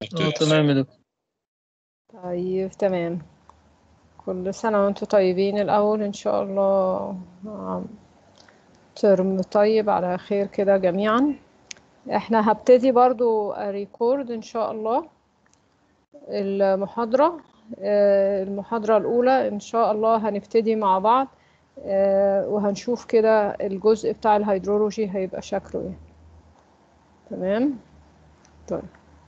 اه تمام يا دكتور طيب تمام كل سنة وانتم طيبين الأول إن شاء الله آه، ترم طيب على خير كده جميعا احنا هبتدي برضو ريكورد إن شاء الله المحاضرة آه، المحاضرة الأولى إن شاء الله هنبتدي مع بعض آه، وهنشوف كده الجزء بتاع الهيدرولوجي هيبقى شكله ايه تمام طيب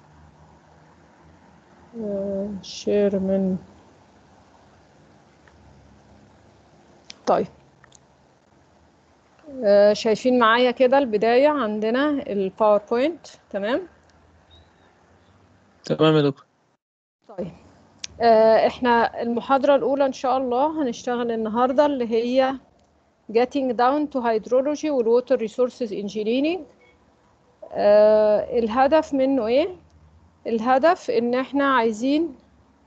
شير من طيب آه، شايفين معايا كده البداية عندنا الباوربوينت تمام تمام يا دكتور طيب آه، احنا المحاضرة الأولى إن شاء الله هنشتغل النهاردة اللي هي getting down to hydrology وال water resources engineering آه، الهدف منه ايه؟ الهدف ان احنا عايزين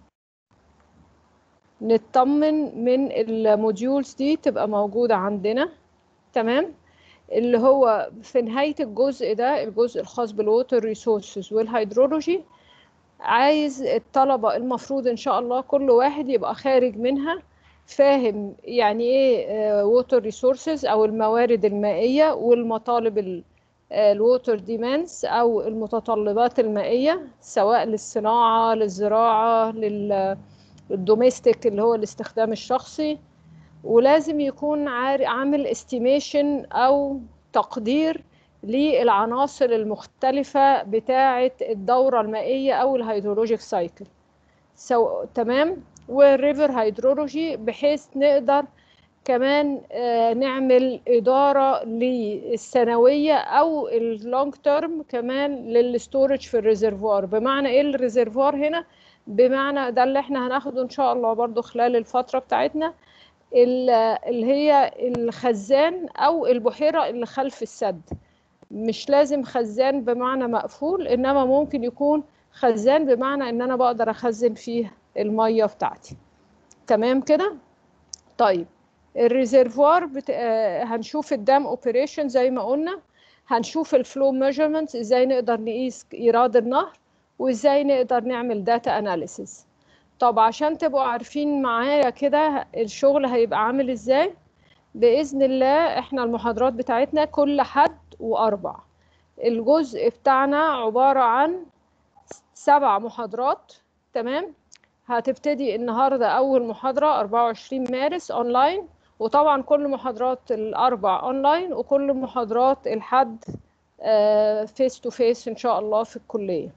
نطمن من الموديولز دي تبقى موجودة عندنا تمام اللي هو في نهاية الجزء ده الجزء الخاص بالووتر ريسورسز والهيدرولوجي عايز الطلبة المفروض إن شاء الله كل واحد يبقى خارج منها فاهم يعني إيه ووتر ريسورسز أو الموارد المائية والمطالب الووتر ديمانس أو المتطلبات المائية سواء للصناعة للزراعة للدوميستيك اللي هو الاستخدام الشخصي ولازم يكون عامل استيميشن أو تقدير للعناصر المختلفة بتاعة الدورة المائية أو الهيدرولوجيك سايكل سو... تمام والريفر هيدرولوجي بحيث نقدر كمان آه نعمل إدارة للسنوية أو اللونج تيرم كمان للستورج في الريزرفوار بمعنى إيه الريزرفوار هنا بمعنى ده اللي احنا هناخده إن شاء الله برضو خلال الفترة بتاعتنا اللي هي الخزان أو البحيرة اللي خلف السد مش لازم خزان بمعنى مقفول انما ممكن يكون خزان بمعنى ان انا بقدر اخزن فيه الميه بتاعتي تمام كده طيب الريزرفوار بت... آه هنشوف الدام اوبريشن زي ما قلنا هنشوف الفلو ميجرمنتس ازاي نقدر نقيس ايراد النهر وازاي نقدر نعمل داتا اناليسيس طب عشان تبقوا عارفين معايا كده الشغل هيبقى عامل ازاي باذن الله احنا المحاضرات بتاعتنا كل حد وأربع الجزء بتاعنا عبارة عن سبع محاضرات تمام هتبتدي النهاردة أول محاضرة 24 مارس أونلاين وطبعا كل محاضرات الأربع أونلاين وكل محاضرات الحد فيس تو فيس إن شاء الله في الكلية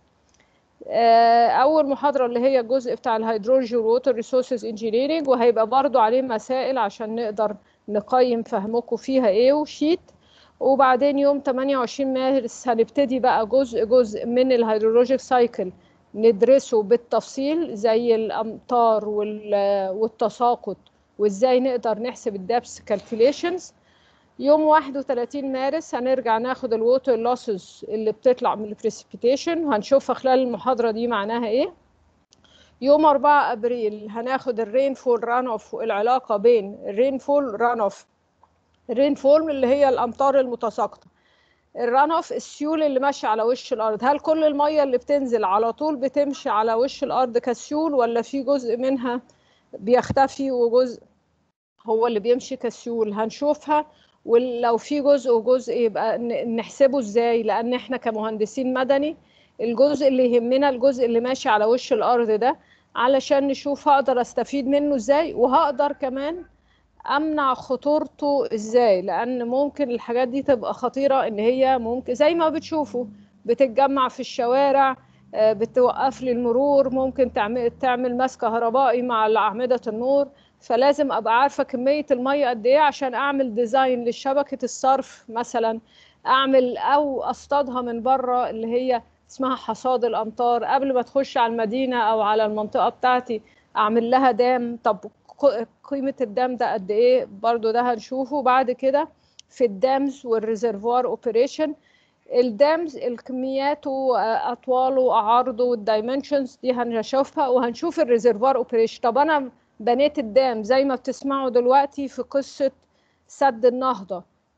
أول محاضرة اللي هي الجزء بتاع الهيدرولوجي والووتر ريسورسز انجينيرنج وهيبقى برضو عليه مسائل عشان نقدر نقيم فهمكم فيها ايه وشيت وبعدين يوم 28 مارس هنبتدي بقى جزء جزء من الهيدرولوجيك سايكل ندرسه بالتفصيل زي الامطار والتساقط وازاي نقدر نحسب الدابس كالكوليشنز يوم 31 مارس هنرجع ناخد الووتر لوسز اللي بتطلع من البريسيبيتيشن وهنشوفها خلال المحاضره دي معناها ايه يوم 4 ابريل هناخد الرين فول ران اوف والعلاقه بين الرين فول ران اوف الرين فول اللي هي الامطار المتساقطه الران اوف السيول اللي ماشيه على وش الارض هل كل الميه اللي بتنزل على طول بتمشي على وش الارض كسيول ولا في جزء منها بيختفي وجزء هو اللي بيمشي كسيول هنشوفها ولو في جزء وجزء يبقى نحسبه ازاي لان احنا كمهندسين مدني الجزء اللي يهمنا الجزء اللي ماشي على وش الارض ده علشان نشوف هقدر استفيد منه ازاي وهقدر كمان امنع خطورته ازاي لان ممكن الحاجات دي تبقى خطيره ان هي ممكن زي ما بتشوفوا بتتجمع في الشوارع بتوقف لي المرور ممكن تعمل تعمل ماس كهربائي مع اعمده النور فلازم ابقى عارفه كميه الميه قد ايه عشان اعمل ديزاين لشبكه الصرف مثلا اعمل او اصطادها من بره اللي هي اسمها حصاد الامطار قبل ما تخش على المدينه او على المنطقه بتاعتي اعمل لها دام طب قيمة الدام ده قد ايه برضو ده هنشوفه بعد كده في الدامز والريزرفوار اوبريشن الدامز الكميات واطواله واعارضه والدايمنشنز دي هنشوفها وهنشوف الريزرفوار اوبريشن طب انا بنيت الدام زي ما بتسمعوا دلوقتي في قصة سد النهضة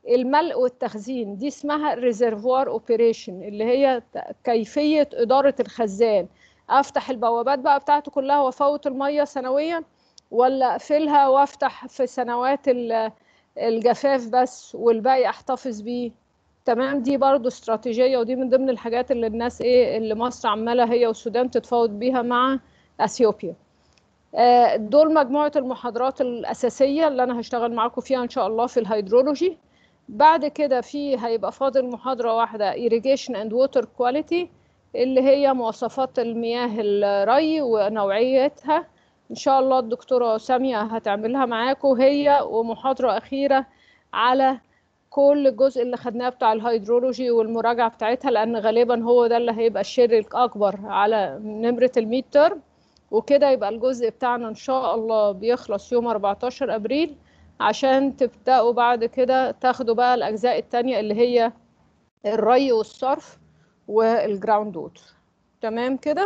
الملء والتخزين دي اسمها ريزرفوار اوبريشن اللي هي كيفيه اداره الخزان افتح البوابات بقى بتاعته كلها وافوت الميه سنويا ولا اقفلها وافتح في سنوات الجفاف بس والباقي احتفظ بيه تمام دي برضو استراتيجيه ودي من ضمن الحاجات اللي الناس ايه اللي مصر عماله هي والسودان تتفاوض بيها مع اثيوبيا دول مجموعه المحاضرات الاساسيه اللي انا هشتغل معاكم فيها ان شاء الله في الهيدرولوجي بعد كده في هيبقى فاضل محاضره واحده irrigation and water quality اللي هي مواصفات المياه الري ونوعيتها ان شاء الله الدكتوره ساميه هتعملها معاكم هي ومحاضره اخيره على كل الجزء اللي خدناه بتاع الهيدرولوجي والمراجعه بتاعتها لان غالبا هو ده اللي هيبقى الشر الاكبر على نمره الميد ترم وكده يبقى الجزء بتاعنا ان شاء الله بيخلص يوم 14 ابريل عشان تبداوا بعد كده تاخدوا بقى الاجزاء التانية اللي هي الري والصرف والجراوند ووتر تمام كده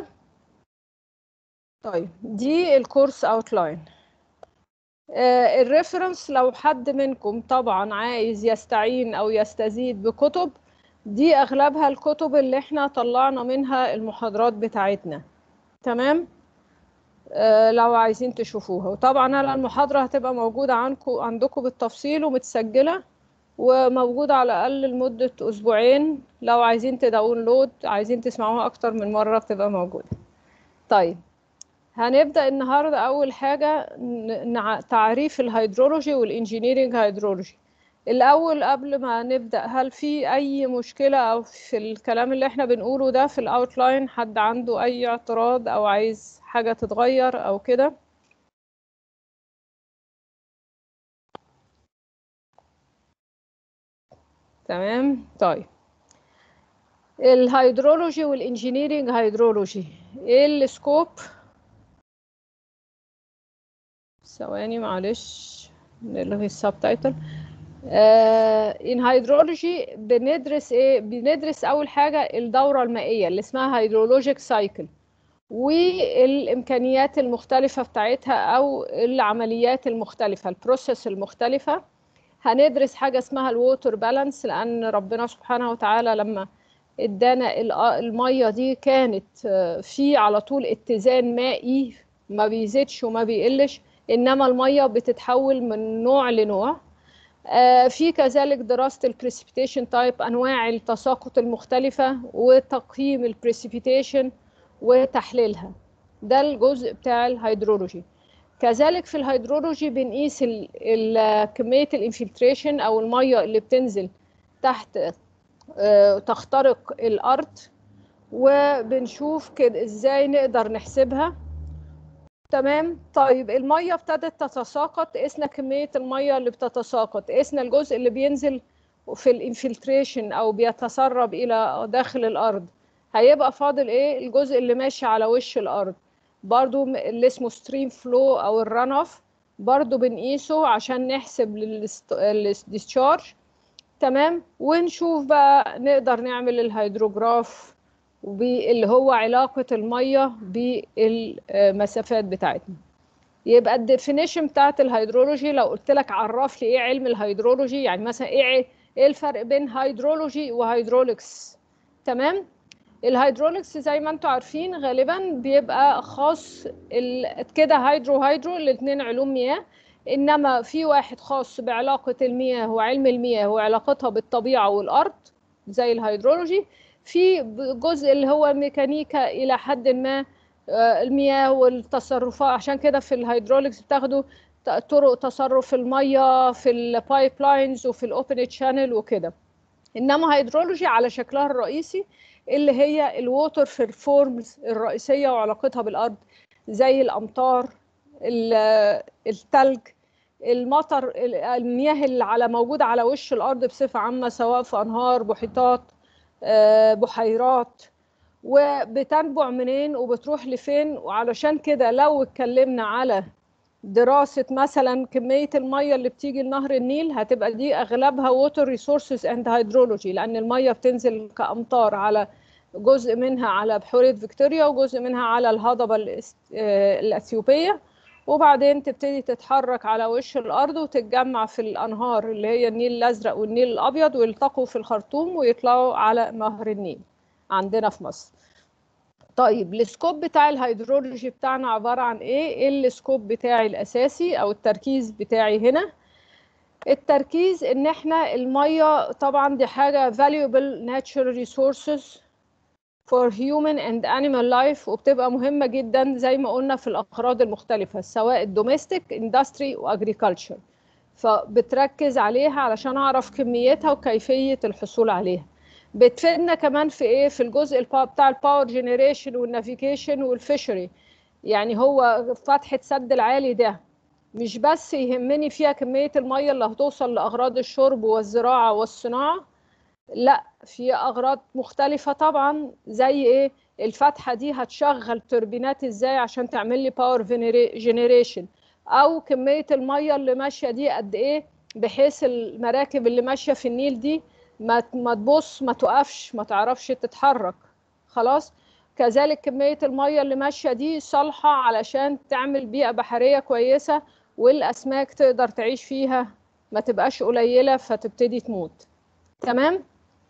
طيب دي الكورس اوتلاين آه الريفرنس لو حد منكم طبعا عايز يستعين او يستزيد بكتب دي اغلبها الكتب اللي احنا طلعنا منها المحاضرات بتاعتنا تمام آه لو عايزين تشوفوها وطبعا انا المحاضره هتبقى موجوده عندكم عندكم بالتفصيل ومتسجله وموجوده على الاقل لمده اسبوعين لو عايزين تداونلود عايزين تسمعوها اكتر من مره بتبقى موجوده طيب هنبدا النهارده اول حاجه تعريف الهيدرولوجي والانجينيرنج هيدرولوجي الاول قبل ما نبدا هل في اي مشكله او في الكلام اللي احنا بنقوله ده في الاوتلاين حد عنده اي اعتراض او عايز حاجه تتغير او كده تمام طيب الهيدرولوجي والانجينيرنج هيدرولوجي ايه السكوب ثواني معلش نلغي السبتايتل ان هيدرولوجي بندرس ايه بندرس اول حاجه الدوره المائيه اللي اسمها هيدرولوجيك سايكل والامكانيات المختلفه بتاعتها او العمليات المختلفه البروسيس المختلفه هندرس حاجه اسمها الووتر بالانس لان ربنا سبحانه وتعالى لما ادانا الميه دي كانت في على طول اتزان مائي ما بيزيدش وما بيقلش انما الميه بتتحول من نوع لنوع في كذلك دراسه البريسبيتيشن تايب انواع التساقط المختلفه وتقييم البريسبيتيشن وتحليلها ده الجزء بتاع الهيدرولوجي كذلك في الهيدرولوجي بنقيس كميه الانفلتريشن او الميه اللي بتنزل تحت تخترق الارض وبنشوف كده ازاي نقدر نحسبها تمام طيب الميه ابتدت تتساقط قسنا كميه الميه اللي بتتساقط قسنا الجزء اللي بينزل في الانفلتريشن او بيتسرب الى داخل الارض هيبقى فاضل ايه الجزء اللي ماشي على وش الارض برضو اللي اسمه ستريم فلو او الرن اوف برضو بنقيسه عشان نحسب الديسشارج تمام ونشوف بقى نقدر نعمل الهيدروجراف اللي هو علاقة المية بالمسافات بتاعتنا يبقى الديفينيشن بتاعت الهيدرولوجي لو قلت لك عرف لي ايه علم الهيدرولوجي يعني مثلا ايه ايه الفرق بين هيدرولوجي وهيدروليكس تمام الهيدروليكس زي ما انتم عارفين غالبا بيبقى خاص كده هيدرو هيدرو الاثنين علوم مياه انما في واحد خاص بعلاقه المياه وعلم المياه وعلاقتها بالطبيعه والارض زي الهيدرولوجي في جزء اللي هو ميكانيكا الى حد ما المياه والتصرفات عشان كده في الهيدروليكس بتاخدوا طرق تصرف الميه في البايب لاينز وفي الاوبن تشانل وكده انما هيدرولوجي على شكلها الرئيسي اللي هي الووتر فورمز الرئيسيه وعلاقتها بالارض زي الامطار التلج المطر المياه اللي على موجوده على وش الارض بصفه عامه سواء في انهار محيطات بحيرات وبتنبع منين وبتروح لفين وعلشان كده لو اتكلمنا على دراسة مثلا كمية المية اللي بتيجي لنهر النيل هتبقى دي أغلبها water resources and hydrology لأن المية بتنزل كأمطار على جزء منها على بحيرة فيكتوريا وجزء منها على الهضبة الأثيوبية وبعدين تبتدي تتحرك على وش الارض وتتجمع في الانهار اللي هي النيل الازرق والنيل الابيض ويلتقوا في الخرطوم ويطلعوا على نهر النيل عندنا في مصر طيب السكوب بتاع الهيدرولوجي بتاعنا عبارة عن ايه ايه السكوب بتاعي الاساسي او التركيز بتاعي هنا التركيز ان احنا المية طبعا دي حاجة valuable natural resources for human and animal life وبتبقى مهمة جدا زي ما قلنا في الأغراض المختلفة سواء الدوميستيك اندستري واجريكلتشر فبتركز عليها علشان أعرف كميتها وكيفية الحصول عليها بتفيدنا كمان في ايه في الجزء بتاع الباور جنريشن والنافيجيشن والفيشري يعني هو فتحة سد العالي ده مش بس يهمني فيها كمية المية اللي هتوصل لأغراض الشرب والزراعة والصناعة لا في أغراض مختلفة طبعا زي ايه الفتحة دي هتشغل توربينات ازاي عشان تعمل لي باور جنريشن او كمية المية اللي ماشية دي قد ايه بحيث المراكب اللي ماشية في النيل دي ما ما تبص ما توقفش ما تعرفش تتحرك خلاص كذلك كمية المية اللي ماشية دي صالحة علشان تعمل بيئة بحرية كويسة والأسماك تقدر تعيش فيها ما تبقاش قليلة فتبتدي تموت تمام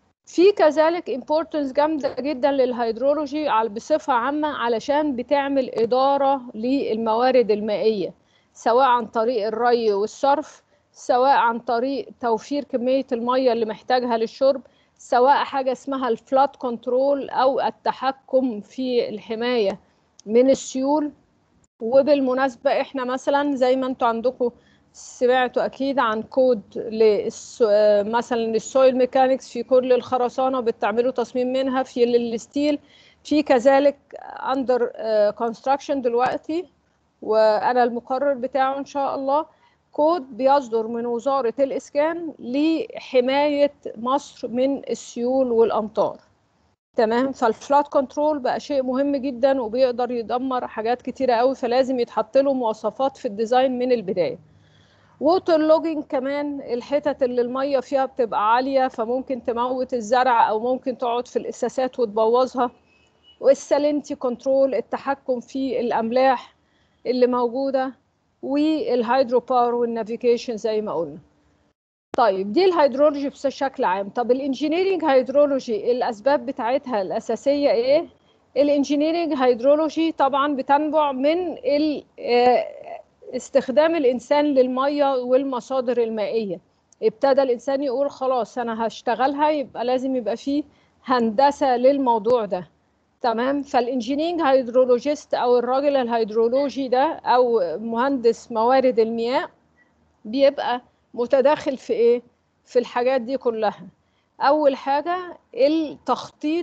في كذلك importance جامدة جدا للهيدرولوجي بصفة عامة علشان بتعمل إدارة للموارد المائية سواء عن طريق الري والصرف سواء عن طريق توفير كمية المية اللي محتاجها للشرب سواء حاجة اسمها الفلات كنترول أو التحكم في الحماية من السيول وبالمناسبة احنا مثلا زي ما انتوا عندكم سمعتوا أكيد عن كود للس... مثلا السويل ميكانيكس في كل الخرسانة بتعملوا تصميم منها في الستيل في كذلك اندر كونستراكشن دلوقتي وأنا المقرر بتاعه إن شاء الله كود بيصدر من وزارة الإسكان لحماية مصر من السيول والأمطار تمام فالفلات كنترول بقى شيء مهم جدا وبيقدر يدمر حاجات كتيرة قوي فلازم يتحط له مواصفات في الديزاين من البداية ووتر لوجينج كمان الحتت اللي المية فيها بتبقى عالية فممكن تموت الزرع أو ممكن تقعد في الإساسات وتبوظها والسالينتي كنترول التحكم في الأملاح اللي موجودة والهيدرو باور والنافيجيشن زي ما قلنا طيب دي الهيدرولوجي بشكل عام طب الانجينيرنج هيدرولوجي الاسباب بتاعتها الاساسيه ايه الانجينيرنج هيدرولوجي طبعا بتنبع من استخدام الانسان للميه والمصادر المائيه ابتدى الانسان يقول خلاص انا هشتغلها يبقى لازم يبقى فيه هندسه للموضوع ده تمام فالانجينيرنج هيدرولوجيست او الراجل الهيدرولوجي ده او مهندس موارد المياه بيبقى متداخل في ايه في الحاجات دي كلها اول حاجه التخطيط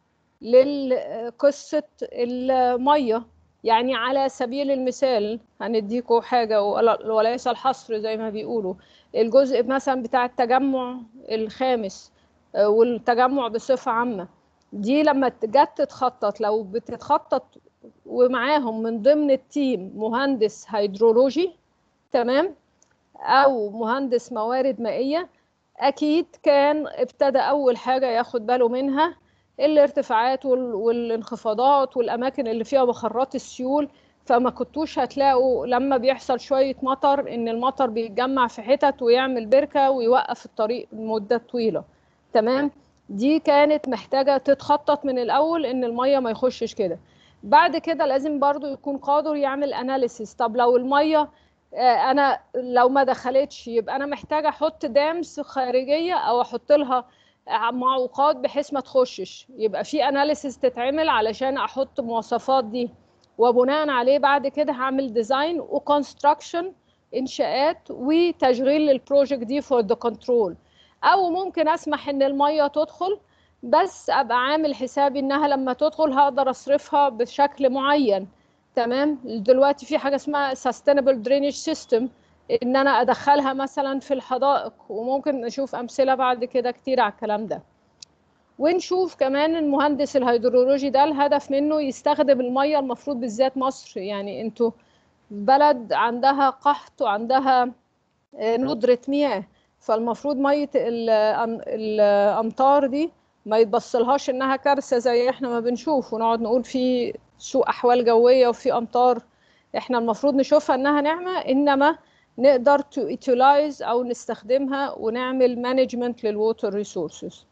لقصه الميه يعني على سبيل المثال هنديكوا حاجه وليس الحصر زي ما بيقولوا الجزء مثلا بتاع التجمع الخامس والتجمع بصفه عامه دي لما جت تتخطط لو بتتخطط ومعاهم من ضمن التيم مهندس هيدرولوجي تمام او مهندس موارد مائيه اكيد كان ابتدى اول حاجه ياخد باله منها الارتفاعات والانخفاضات والاماكن اللي فيها مخرات السيول فما كنتوش هتلاقوا لما بيحصل شويه مطر ان المطر بيتجمع في حتت ويعمل بركه ويوقف الطريق لمده طويله تمام دي كانت محتاجة تتخطط من الأول إن المية ما يخشش كده بعد كده لازم برضو يكون قادر يعمل أناليسيس طب لو المية أنا لو ما دخلتش يبقى أنا محتاجة أحط دامس خارجية أو أحط لها معوقات بحيث ما تخشش يبقى في أناليسيس تتعمل علشان أحط مواصفات دي وبناء عليه بعد كده هعمل ديزاين وكونستراكشن إنشاءات وتشغيل للبروجكت دي فور ذا كنترول او ممكن اسمح ان الميه تدخل بس ابقى عامل حسابي انها لما تدخل هقدر اصرفها بشكل معين تمام دلوقتي في حاجه اسمها sustainable drainage system ان انا ادخلها مثلا في الحدائق وممكن نشوف امثله بعد كده كتير على الكلام ده ونشوف كمان المهندس الهيدرولوجي ده الهدف منه يستخدم الميه المفروض بالذات مصر يعني انتوا بلد عندها قحط وعندها ندره مياه فالمفروض ميه الامطار دي ما يتبصلهاش انها كارثه زي احنا ما بنشوف ونقعد نقول في سوء احوال جويه وفي امطار احنا المفروض نشوفها انها نعمه انما نقدر تو utilize او نستخدمها ونعمل مانجمنت للووتر ريسورسز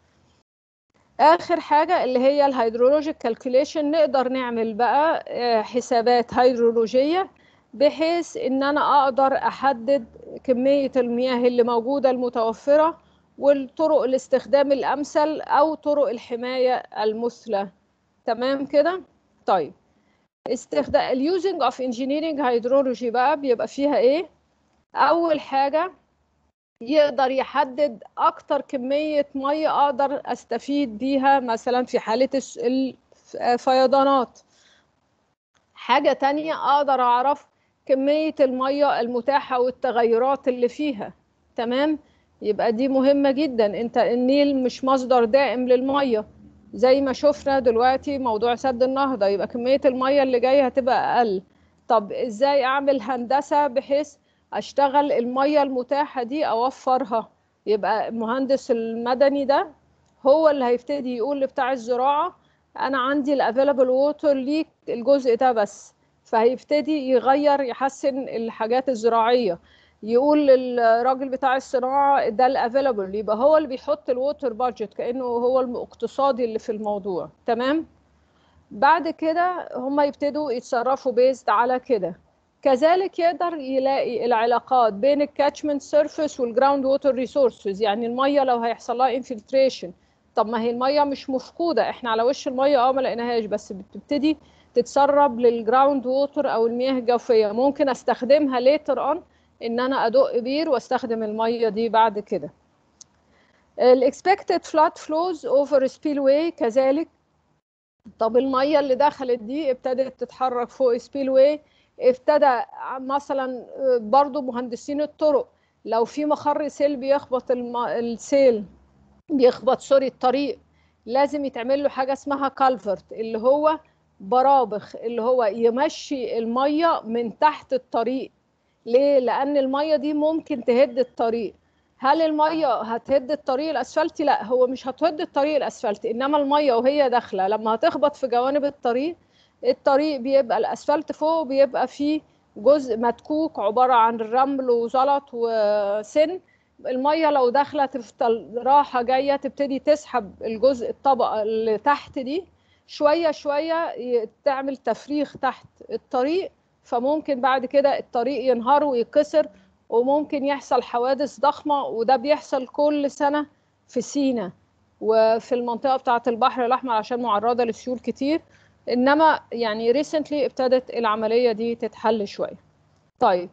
اخر حاجه اللي هي الهيدرولوجيك كالكوليشن نقدر نعمل بقى حسابات هيدرولوجيه بحيث ان انا اقدر احدد كميه المياه اللي موجوده المتوفره والطرق الاستخدام الامثل او طرق الحمايه المثلى تمام كده طيب استخدام اليوزنج اوف انجينيرنج هيدرولوجي بقى بيبقى فيها ايه اول حاجه يقدر يحدد اكتر كميه ميه اقدر استفيد بيها مثلا في حاله الفيضانات حاجه تانية اقدر اعرف كميه الميه المتاحه والتغيرات اللي فيها تمام يبقى دي مهمه جدا انت النيل مش مصدر دائم للميه زي ما شفنا دلوقتي موضوع سد النهضه يبقى كميه الميه اللي جايه هتبقى اقل طب ازاي اعمل هندسه بحيث اشتغل الميه المتاحه دي اوفرها يبقى المهندس المدني ده هو اللي هيبتدي يقول لبتاع الزراعه انا عندي الافيلابل ووتر ليك الجزء ده بس فهيبتدي يغير يحسن الحاجات الزراعيه يقول للراجل بتاع الصناعه ده الافيلابل يبقى هو اللي بيحط الووتر بادجت كانه هو الاقتصادي اللي في الموضوع تمام بعد كده هم يبتدوا يتصرفوا بيزد على كده كذلك يقدر يلاقي العلاقات بين الكاتشمنت سيرفيس والجراوند ووتر ريسورسز يعني الميه لو هيحصل لها انفلتريشن طب ما هي الميه مش مفقوده احنا على وش الميه اه ما لقيناهاش بس بتبتدي تتسرب للجراوند ووتر او المياه الجوفيه ممكن استخدمها ليتر اون ان انا ادق بير واستخدم الميه دي بعد كده الاكسبكتد فلات فلوز اوفر سبيل واي كذلك طب الميه اللي دخلت دي ابتدت تتحرك فوق سبيل واي ابتدى مثلا برضو مهندسين الطرق لو في مخر سيل بيخبط الم... السيل بيخبط سوري الطريق لازم يتعمل له حاجه اسمها كالفرت اللي هو برابخ اللي هو يمشي الميه من تحت الطريق ليه لان الميه دي ممكن تهد الطريق هل الميه هتهد الطريق الاسفلتي لا هو مش هتهد الطريق الاسفلتي انما الميه وهي داخله لما هتخبط في جوانب الطريق الطريق بيبقى الاسفلت فوق بيبقى فيه جزء مدكوك عباره عن الرمل وزلط وسن الميه لو داخله تفضل راحه جايه تبتدي تسحب الجزء الطبقه اللي تحت دي شويه شويه تعمل تفريغ تحت الطريق فممكن بعد كده الطريق ينهار ويتكسر وممكن يحصل حوادث ضخمه وده بيحصل كل سنه في سينا وفي المنطقه بتاعه البحر الاحمر عشان معرضه لسيول كتير انما يعني ريسنتلي ابتدت العمليه دي تتحل شويه طيب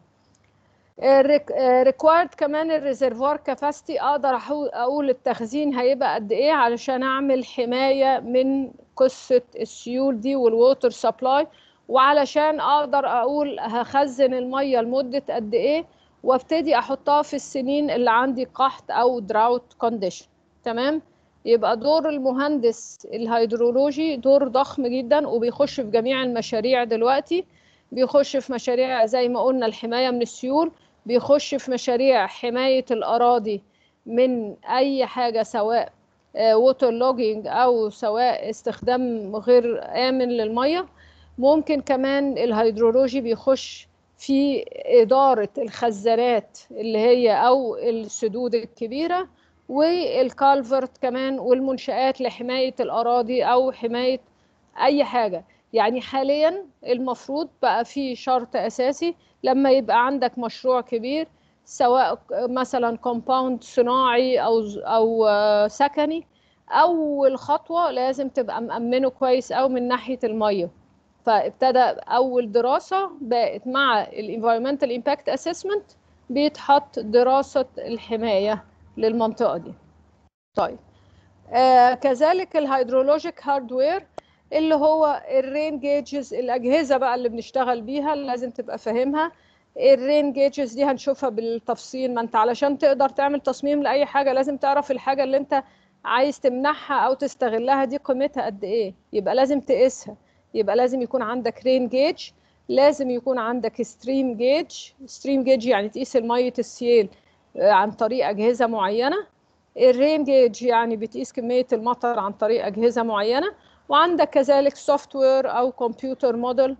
ريكوايرد كمان الريزرفوار كاباسيتي اقدر اقول التخزين هيبقى قد ايه علشان اعمل حمايه من قصه السيول دي والووتر سبلاي وعلشان اقدر اقول هخزن الميه لمده قد ايه وابتدي احطها في السنين اللي عندي قحط او دراوت كونديشن تمام يبقى دور المهندس الهيدرولوجي دور ضخم جدا وبيخش في جميع المشاريع دلوقتي بيخش في مشاريع زي ما قلنا الحمايه من السيول بيخش في مشاريع حمايه الاراضي من اي حاجه سواء ووتر لوجينج او سواء استخدام غير امن للميه ممكن كمان الهيدرولوجي بيخش في إدارة الخزانات اللي هي أو السدود الكبيرة والكالفرت كمان والمنشآت لحماية الأراضي أو حماية أي حاجة يعني حاليا المفروض بقى في شرط أساسي لما يبقى عندك مشروع كبير سواء مثلا كومباوند صناعي أو أو سكني أول خطوة لازم تبقى مأمنه كويس أو من ناحية المية فابتدى اول دراسه بقت مع الانفايرمنتال امباكت اسسمنت بيتحط دراسه الحمايه للمنطقه دي طيب آه كذلك الهيدرولوجيك هاردوير اللي هو الرين جيجز الاجهزه بقى اللي بنشتغل بيها اللي لازم تبقى فاهمها الرين جيجز دي هنشوفها بالتفصيل ما انت علشان تقدر تعمل تصميم لاي حاجه لازم تعرف الحاجه اللي انت عايز تمنحها او تستغلها دي قيمتها قد ايه يبقى لازم تقيسها يبقى لازم يكون عندك رين جيج لازم يكون عندك ستريم جيج ستريم جيج يعني تقيس المية السيل عن طريق أجهزة معينة الرين جيج يعني بتقيس كمية المطر عن طريق أجهزة معينة وعندك كذلك سوفت وير أو كمبيوتر موديل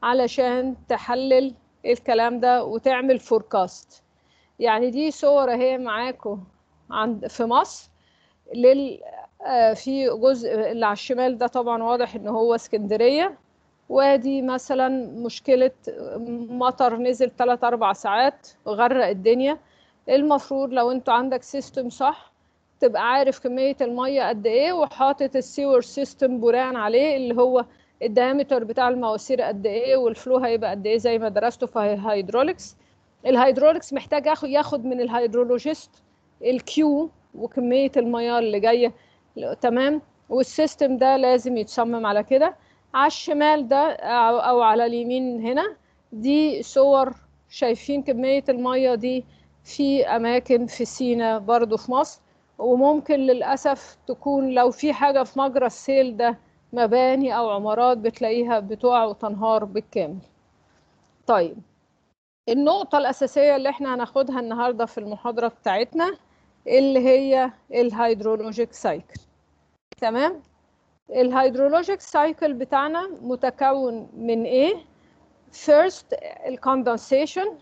علشان تحلل الكلام ده وتعمل فوركاست يعني دي صور اهي معاكم عند في مصر لل آه، في جزء اللي على الشمال ده طبعا واضح ان هو اسكندريه وادي مثلا مشكله مطر نزل 3 4 ساعات غرق الدنيا المفروض لو انتوا عندك سيستم صح تبقى عارف كميه الميه قد ايه وحاطط السيور سيستم بناء عليه اللي هو الدايمتر بتاع المواسير قد ايه والفلو هيبقى قد ايه زي ما درسته في هيدروليكس الهيدروليكس محتاج ياخد ياخد من الهيدرولوجيست الكيو وكميه المياه اللي جايه تمام والسيستم ده لازم يتصمم على كده على الشمال ده او أو على اليمين هنا دي صور شايفين كميه المياه دي في اماكن في سينا برضو في مصر وممكن للاسف تكون لو في حاجه في مجرى السيل ده مباني او عمارات بتلاقيها بتقع وتنهار بالكامل طيب النقطة الأساسية اللي احنا هناخدها النهاردة في المحاضرة بتاعتنا اللي هي الهيدرولوجيك سايكل تمام الهيدرولوجيك سايكل بتاعنا متكون من ايه first الكوندنسيشن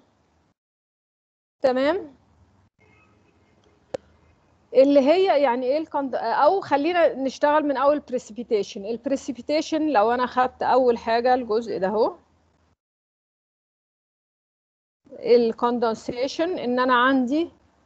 تمام اللي هي يعني ايه الكوند... او خلينا نشتغل من اول precipitation البريسيبيتيشن لو انا خدت اول حاجه الجزء ده اهو الكوندنسيشن ان انا عندي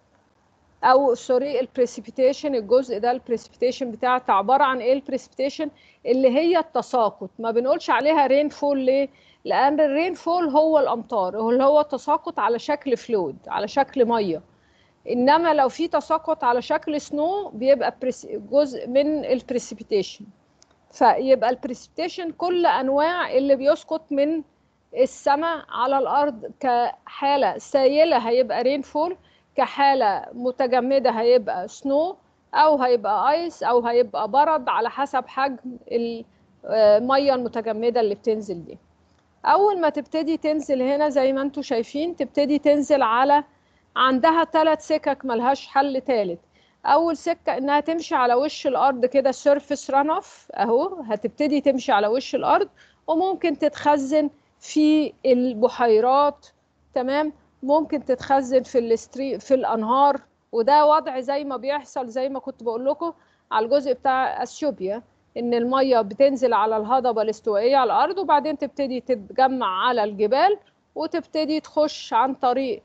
او سوري البريسيبيتيشن الجزء ده البريسيبيتيشن بتاعته عباره عن ايه البريسيبيتيشن اللي هي التساقط ما بنقولش عليها رين فول ليه لان الرين فول هو الامطار اللي هو تساقط على شكل فلويد على شكل ميه انما لو في تساقط على شكل سنو بيبقى جزء من البريسيبيتيشن فيبقى البريسيبيتيشن كل انواع اللي بيسقط من السماء على الارض كحاله سائله هيبقى رين فول كحاله متجمده هيبقى سنو او هيبقى ايس او هيبقى برد على حسب حجم الميه المتجمده اللي بتنزل دي اول ما تبتدي تنزل هنا زي ما انتم شايفين تبتدي تنزل على عندها ثلاث سكك ملهاش حل ثالث اول سكه انها تمشي على وش الارض كده سيرفيس ران اوف اهو هتبتدي تمشي على وش الارض وممكن تتخزن في البحيرات تمام ممكن تتخزن في الاستري في الانهار وده وضع زي ما بيحصل زي ما كنت بقول لكم على الجزء بتاع اثيوبيا ان الميه بتنزل على الهضبه الاستوائيه على الارض وبعدين تبتدي تتجمع على الجبال وتبتدي تخش عن طريق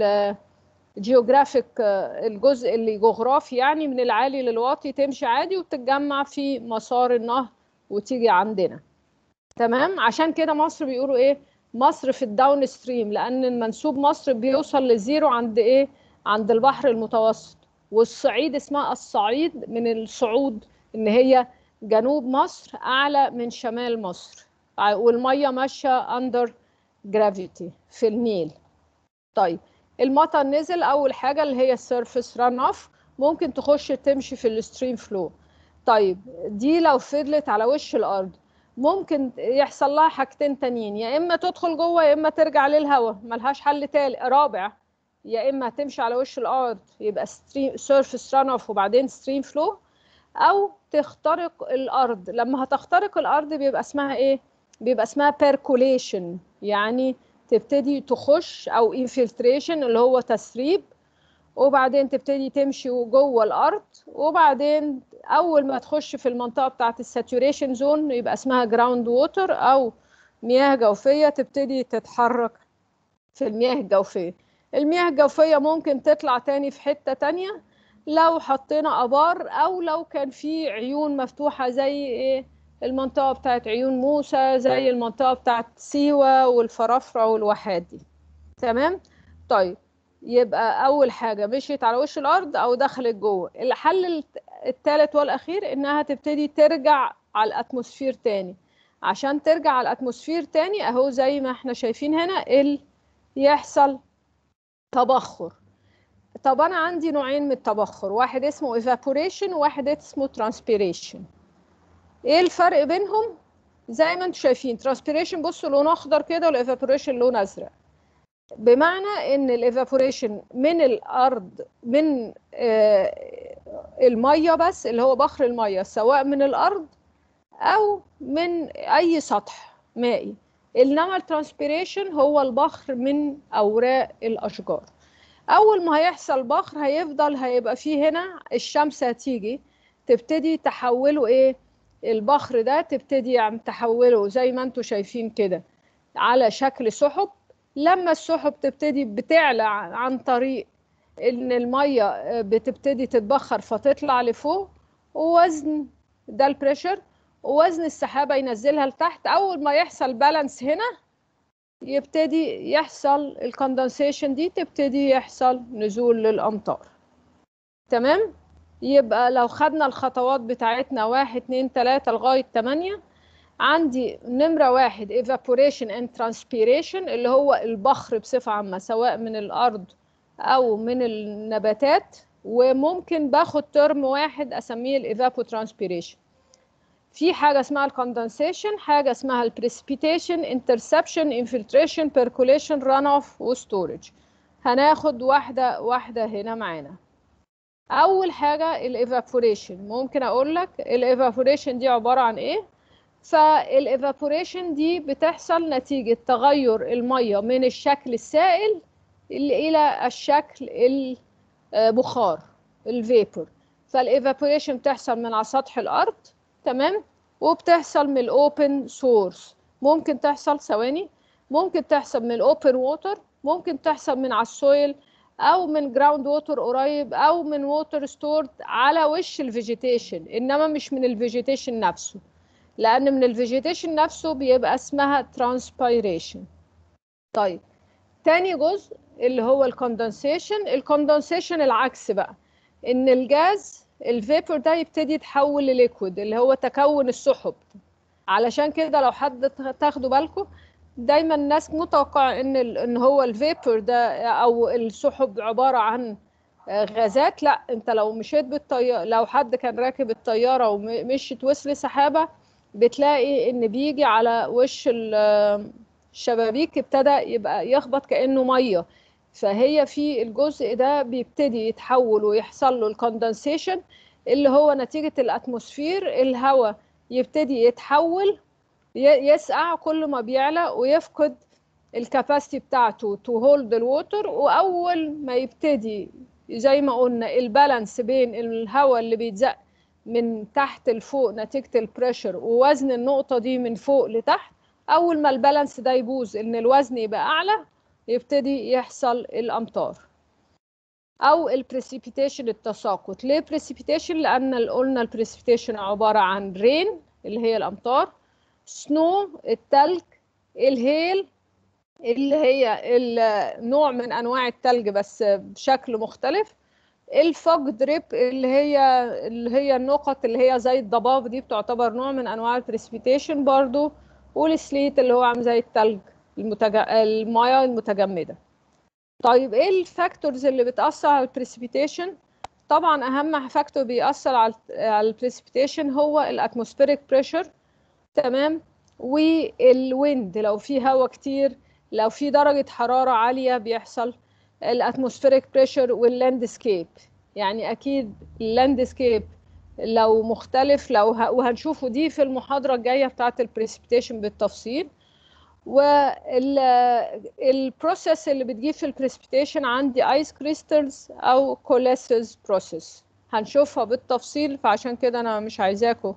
الجيوغرافيك الجزء اللي جغرافي يعني من العالي للواطي تمشي عادي وتتجمع في مسار النهر وتيجي عندنا تمام عشان كده مصر بيقولوا ايه مصر في الداون ستريم لان المنسوب مصر بيوصل للزيرو عند ايه عند البحر المتوسط والصعيد اسمها الصعيد من الصعود ان هي جنوب مصر اعلى من شمال مصر والميه ماشيه اندر جرافيتي في النيل طيب المطر نزل اول حاجه اللي هي السيرفيس ران اوف ممكن تخش تمشي في الستريم فلو طيب دي لو فضلت على وش الارض ممكن يحصل لها حاجتين تانيين يا اما تدخل جوه يا اما ترجع للهواء ملهاش حل تالي رابع يا اما تمشي على وش الارض يبقى ستريم سيرفيس ران اوف وبعدين ستريم فلو او تخترق الارض لما هتخترق الارض بيبقى اسمها ايه بيبقى اسمها بيركوليشن يعني تبتدي تخش او انفلتريشن اللي هو تسريب وبعدين تبتدي تمشي جوه الارض وبعدين اول ما تخش في المنطقه بتاعه الساتوريشن زون يبقى اسمها جراوند ووتر او مياه جوفيه تبتدي تتحرك في المياه الجوفيه المياه الجوفيه ممكن تطلع تاني في حته تانية لو حطينا ابار او لو كان في عيون مفتوحه زي ايه المنطقه بتاعت عيون موسى زي المنطقه بتاعت سيوه والفرافره والواحات دي تمام طيب يبقى اول حاجه مشيت على وش الارض او دخلت جوه الحل الثالث والاخير انها تبتدي ترجع على الاتموسفير تاني عشان ترجع على الاتموسفير تاني اهو زي ما احنا شايفين هنا ال يحصل تبخر طب انا عندي نوعين من التبخر واحد اسمه evaporation وواحد اسمه transpiration ايه الفرق بينهم زي ما انتم شايفين transpiration بصوا لونه اخضر كده والايفابوريشن لونه ازرق بمعنى ان الايفابوريشن من الارض من الميه بس اللي هو بخر الميه سواء من الارض او من اي سطح مائي انما الترانسبيريشن هو البخر من اوراق الاشجار اول ما هيحصل بخر هيفضل هيبقى فيه هنا الشمس هتيجي تبتدي تحوله ايه البخر ده تبتدي يعني تحوله زي ما انتم شايفين كده على شكل سحب لما السحب تبتدي بتعلى عن طريق ان الميه بتبتدي تتبخر فتطلع لفوق ووزن ده البريشر ووزن السحابه ينزلها لتحت اول ما يحصل بالانس هنا يبتدي يحصل الكوندنسيشن دي تبتدي يحصل نزول للامطار تمام يبقى لو خدنا الخطوات بتاعتنا واحد اتنين تلاتة لغاية تمانية عندي نمرة واحد evaporation and transpiration اللي هو البخر بصفة عامة سواء من الأرض أو من النباتات وممكن باخد ترم واحد أسميه الإيفابوترانسبيريشن في حاجة اسمها الكوندنسيشن حاجة اسمها البريسبيتيشن انترسبشن انفلتريشن بيركوليشن ران اوف وستورج هناخد واحدة واحدة هنا معانا أول حاجة الإيفابوريشن ممكن أقول لك الإيفابوريشن دي عبارة عن إيه؟ فالإيفابوريشن دي بتحصل نتيجة تغير المية من الشكل السائل إلى الشكل البخار الفيبور فالإيفابوريشن بتحصل من على سطح الأرض تمام وبتحصل من الأوبن سورس ممكن تحصل ثواني ممكن تحصل من الأوبن ووتر ممكن تحصل من على السويل او من جراوند ووتر قريب او من ووتر ستورد على وش الفيجيتيشن انما مش من الفيجيتيشن نفسه لان من الفيجيتيشن نفسه بيبقى اسمها ترانسبيريشن طيب تاني جزء اللي هو الكوندنسيشن الكوندنسيشن العكس بقى ان الجاز الفيبر ده يبتدي يتحول لليكويد اللي هو تكون السحب علشان كده لو حد تاخدوا بالكم دايما الناس متوقعه ان ان هو الفيبر ده او السحب عباره عن غازات لا انت لو مشيت بالطياره لو حد كان راكب الطياره ومشيت وصل سحابه بتلاقي ان بيجي على وش الشبابيك ابتدى يبقى يخبط كانه ميه فهي في الجزء ده بيبتدي يتحول ويحصل له الكوندنسيشن اللي هو نتيجه الاتموسفير الهواء يبتدي يتحول يسقع كل ما بيعلى ويفقد الكاباسيتي بتاعته تو هولد الووتر واول ما يبتدي زي ما قلنا البالانس بين الهواء اللي بيتزق من تحت لفوق نتيجه البريشر ووزن النقطه دي من فوق لتحت اول ما البالانس ده يبوظ ان الوزن يبقى اعلى يبتدي يحصل الامطار او البريسيبيتيشن التساقط ليه بريسيبيتيشن لان قلنا البريسيبيتيشن عباره عن رين اللي هي الامطار سنو التلج الهيل اللي هي نوع من انواع التلج بس بشكل مختلف الفوج دريب اللي هي اللي هي النقط اللي هي زي الضباب دي بتعتبر نوع من انواع البريسبيتيشن برضو والسليت اللي هو عامل زي التلج المتج... المياه المتجمده طيب ايه الفاكتورز اللي بتاثر على البريسبيتيشن طبعا اهم فاكتور بيأثر على البريسبيتيشن هو الاتموسفيريك بريشر تمام والويند لو في هواء كتير لو في درجة حرارة عالية بيحصل الاتموسفيريك بريشر واللاندسكيب يعني اكيد اللاندسكيب لو مختلف لو ه... وهنشوفه دي في المحاضرة الجاية بتاعة البريسبيتيشن بالتفصيل والبروسيس اللي بتجيب في البريسبيتيشن عندي ايس كريستالز او كوليسيس بروسيس هنشوفها بالتفصيل فعشان كده انا مش عايزاكم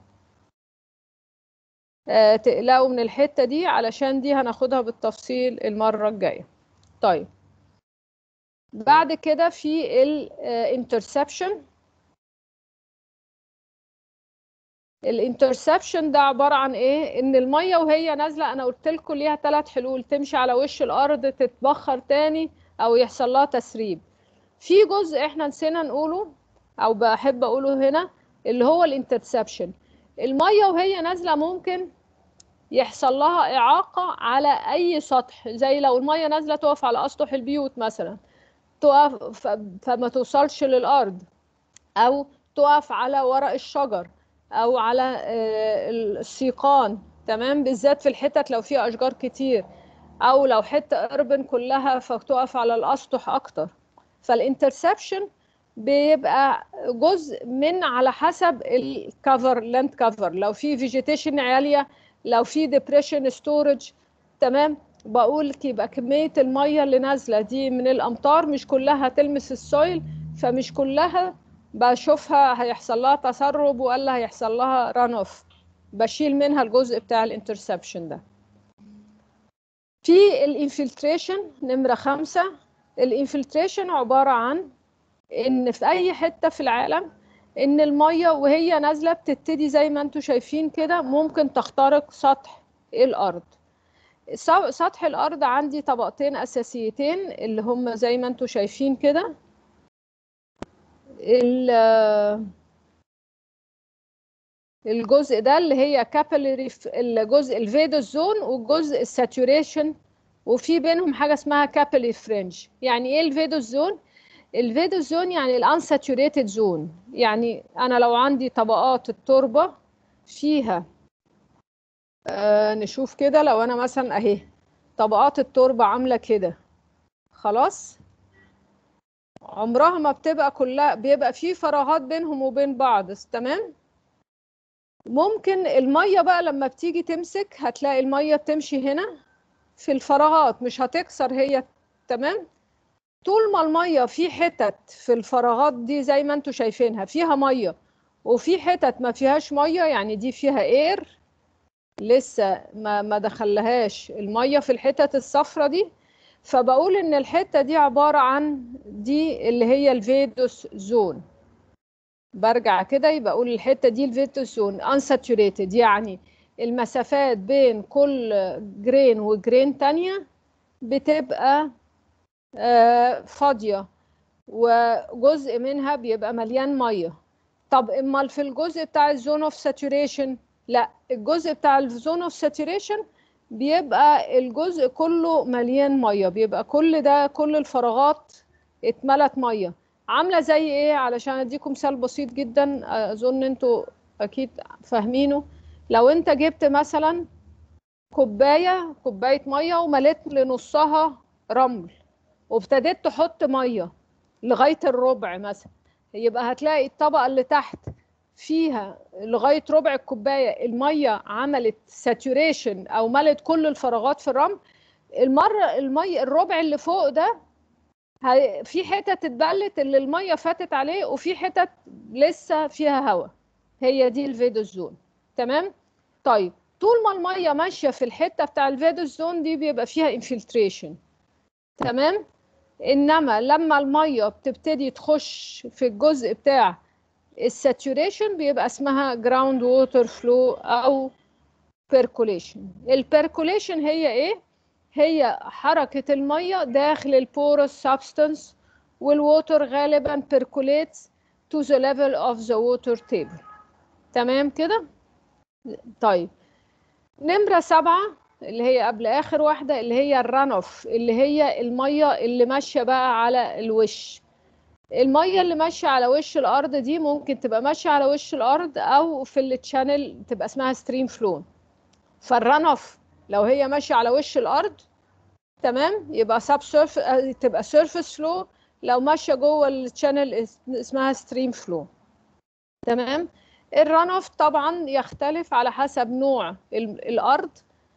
تقلقوا من الحتة دي علشان دي هناخدها بالتفصيل المرة الجاية طيب بعد كده في الانترسبشن الانترسبشن ده عبارة عن ايه ان المية وهي نازلة انا قلت لكم ليها ثلاث حلول تمشي على وش الارض تتبخر تاني او يحصل لها تسريب في جزء احنا نسينا نقوله او بحب اقوله هنا اللي هو الانترسبشن المية وهي نازلة ممكن يحصل لها إعاقة على أي سطح زي لو المية نازلة تقف على أسطح البيوت مثلا تقف فما توصلش للأرض أو تقف على ورق الشجر أو على السيقان تمام بالذات في الحتت لو فيها أشجار كتير أو لو حتة أربن كلها فتقف على الأسطح أكتر فالانترسبشن بيبقى جزء من على حسب الكفر لاند كفر لو في فيجيتيشن عاليه لو في ديبريشن ستورج تمام بقول يبقى كمية المية اللي نازلة دي من الأمطار مش كلها تلمس السويل فمش كلها بشوفها هيحصل لها تسرب ولا هيحصل لها ران اوف بشيل منها الجزء بتاع الانترسبشن ده في الانفلتريشن نمرة خمسة الانفلتريشن عبارة عن ان في اي حتة في العالم ان المية وهي نازلة بتبتدي زي ما انتم شايفين كده ممكن تخترق سطح الارض سطح الارض عندي طبقتين اساسيتين اللي هم زي ما انتم شايفين كده الجزء ده اللي هي كابيلاري الجزء الفيدوس زون والجزء الساتوريشن وفي بينهم حاجه اسمها كابيلي فرنج يعني ايه الفيدوس زون الفيدوس زون يعني الانساتوريتد زون يعني انا لو عندي طبقات التربه فيها آه نشوف كده لو انا مثلا اهي طبقات التربه عامله كده خلاص عمرها ما بتبقى كلها بيبقى في فراغات بينهم وبين بعض تمام ممكن الميه بقى لما بتيجي تمسك هتلاقي الميه بتمشي هنا في الفراغات مش هتكسر هي تمام طول ما الميه في حتت في الفراغات دي زي ما انتم شايفينها فيها ميه وفي حتت ما فيهاش ميه يعني دي فيها اير لسه ما ما دخلهاش الميه في الحتت الصفرة دي فبقول ان الحته دي عباره عن دي اللي هي الفيدوس زون برجع كده يبقى اقول الحته دي الفيدوس زون unsaturated يعني المسافات بين كل جرين وجرين تانية بتبقى آه فاضيه وجزء منها بيبقى مليان ميه طب امال في الجزء بتاع الزون اوف ساتوريشن لا الجزء بتاع الزون اوف ساتوريشن بيبقى الجزء كله مليان ميه بيبقى كل ده كل الفراغات اتملت ميه عامله زي ايه علشان اديكم مثال بسيط جدا اظن انتوا اكيد فاهمينه لو انت جبت مثلا كوبايه كوبايه ميه ومليت لنصها رمل وابتديت تحط ميه لغايه الربع مثلا يبقى هتلاقي الطبقه اللي تحت فيها لغايه ربع الكوبايه الميه عملت ساتوريشن او ملت كل الفراغات في الرمل المره الميه الربع اللي فوق ده في حتت اتبلت اللي الميه فاتت عليه وفي حتت لسه فيها هواء هي دي الفيدوس زون تمام طيب طول ما الميه ماشيه في الحته بتاع الفيدوس زون دي بيبقى فيها انفلتريشن تمام انما لما الميه بتبتدي تخش في الجزء بتاع الساتوريشن بيبقى اسمها جراوند ووتر فلو او بيركوليشن البيركوليشن هي ايه هي حركة المية داخل البورous substance والووتر غالبا percolates to the level of the water table تمام كده طيب نمرة سبعة اللي هي قبل آخر واحدة اللي هي الران اوف اللي هي المية اللي ماشية بقى على الوش المية اللي ماشية على وش الأرض دي ممكن تبقى ماشية على وش الأرض أو في التشانل تبقى اسمها ستريم فلو فالران اوف لو هي ماشية على وش الأرض تمام يبقى سب سيرف تبقى سيرفيس فلو لو ماشية جوه التشانل اسمها ستريم فلو تمام الران اوف طبعا يختلف على حسب نوع الأرض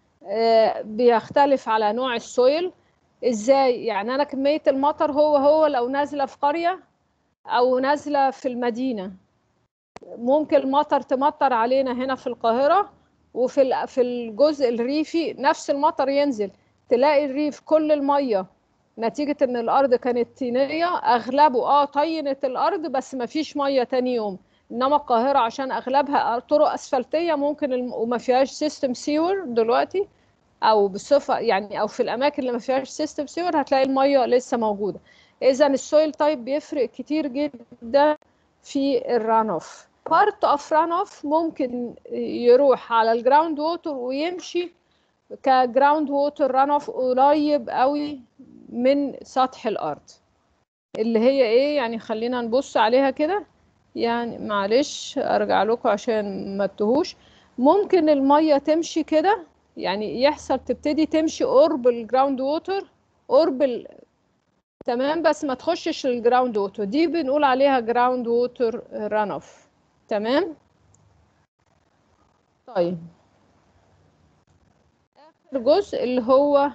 بيختلف على نوع السويل ازاي يعني انا كميه المطر هو هو لو نازله في قريه او نازله في المدينه ممكن المطر تمطر علينا هنا في القاهره وفي في الجزء الريفي نفس المطر ينزل تلاقي الريف كل الميه نتيجه ان الارض كانت طينيه اغلبه اه طينت الارض بس ما فيش ميه تاني يوم انما القاهره عشان اغلبها طرق اسفلتيه ممكن الم... وما فيهاش سيستم سيور دلوقتي او بصفه يعني او في الاماكن اللي ما فيهاش سيستم سيور هتلاقي الميه لسه موجوده اذا السويل تايب بيفرق كتير جدا في الران اوف بارت اوف ران اوف ممكن يروح على الجراوند ووتر ويمشي كجراوند ووتر ران اوف قريب قوي من سطح الارض اللي هي ايه يعني خلينا نبص عليها كده يعني معلش ارجع لكم عشان ما تتوهوش ممكن الميه تمشي كده يعني يحصل تبتدي تمشي قرب الجراوند ووتر قرب ال... تمام بس ما تخشش الجراوند ووتر دي بنقول عليها جراوند ووتر ران اوف تمام طيب اخر جزء اللي هو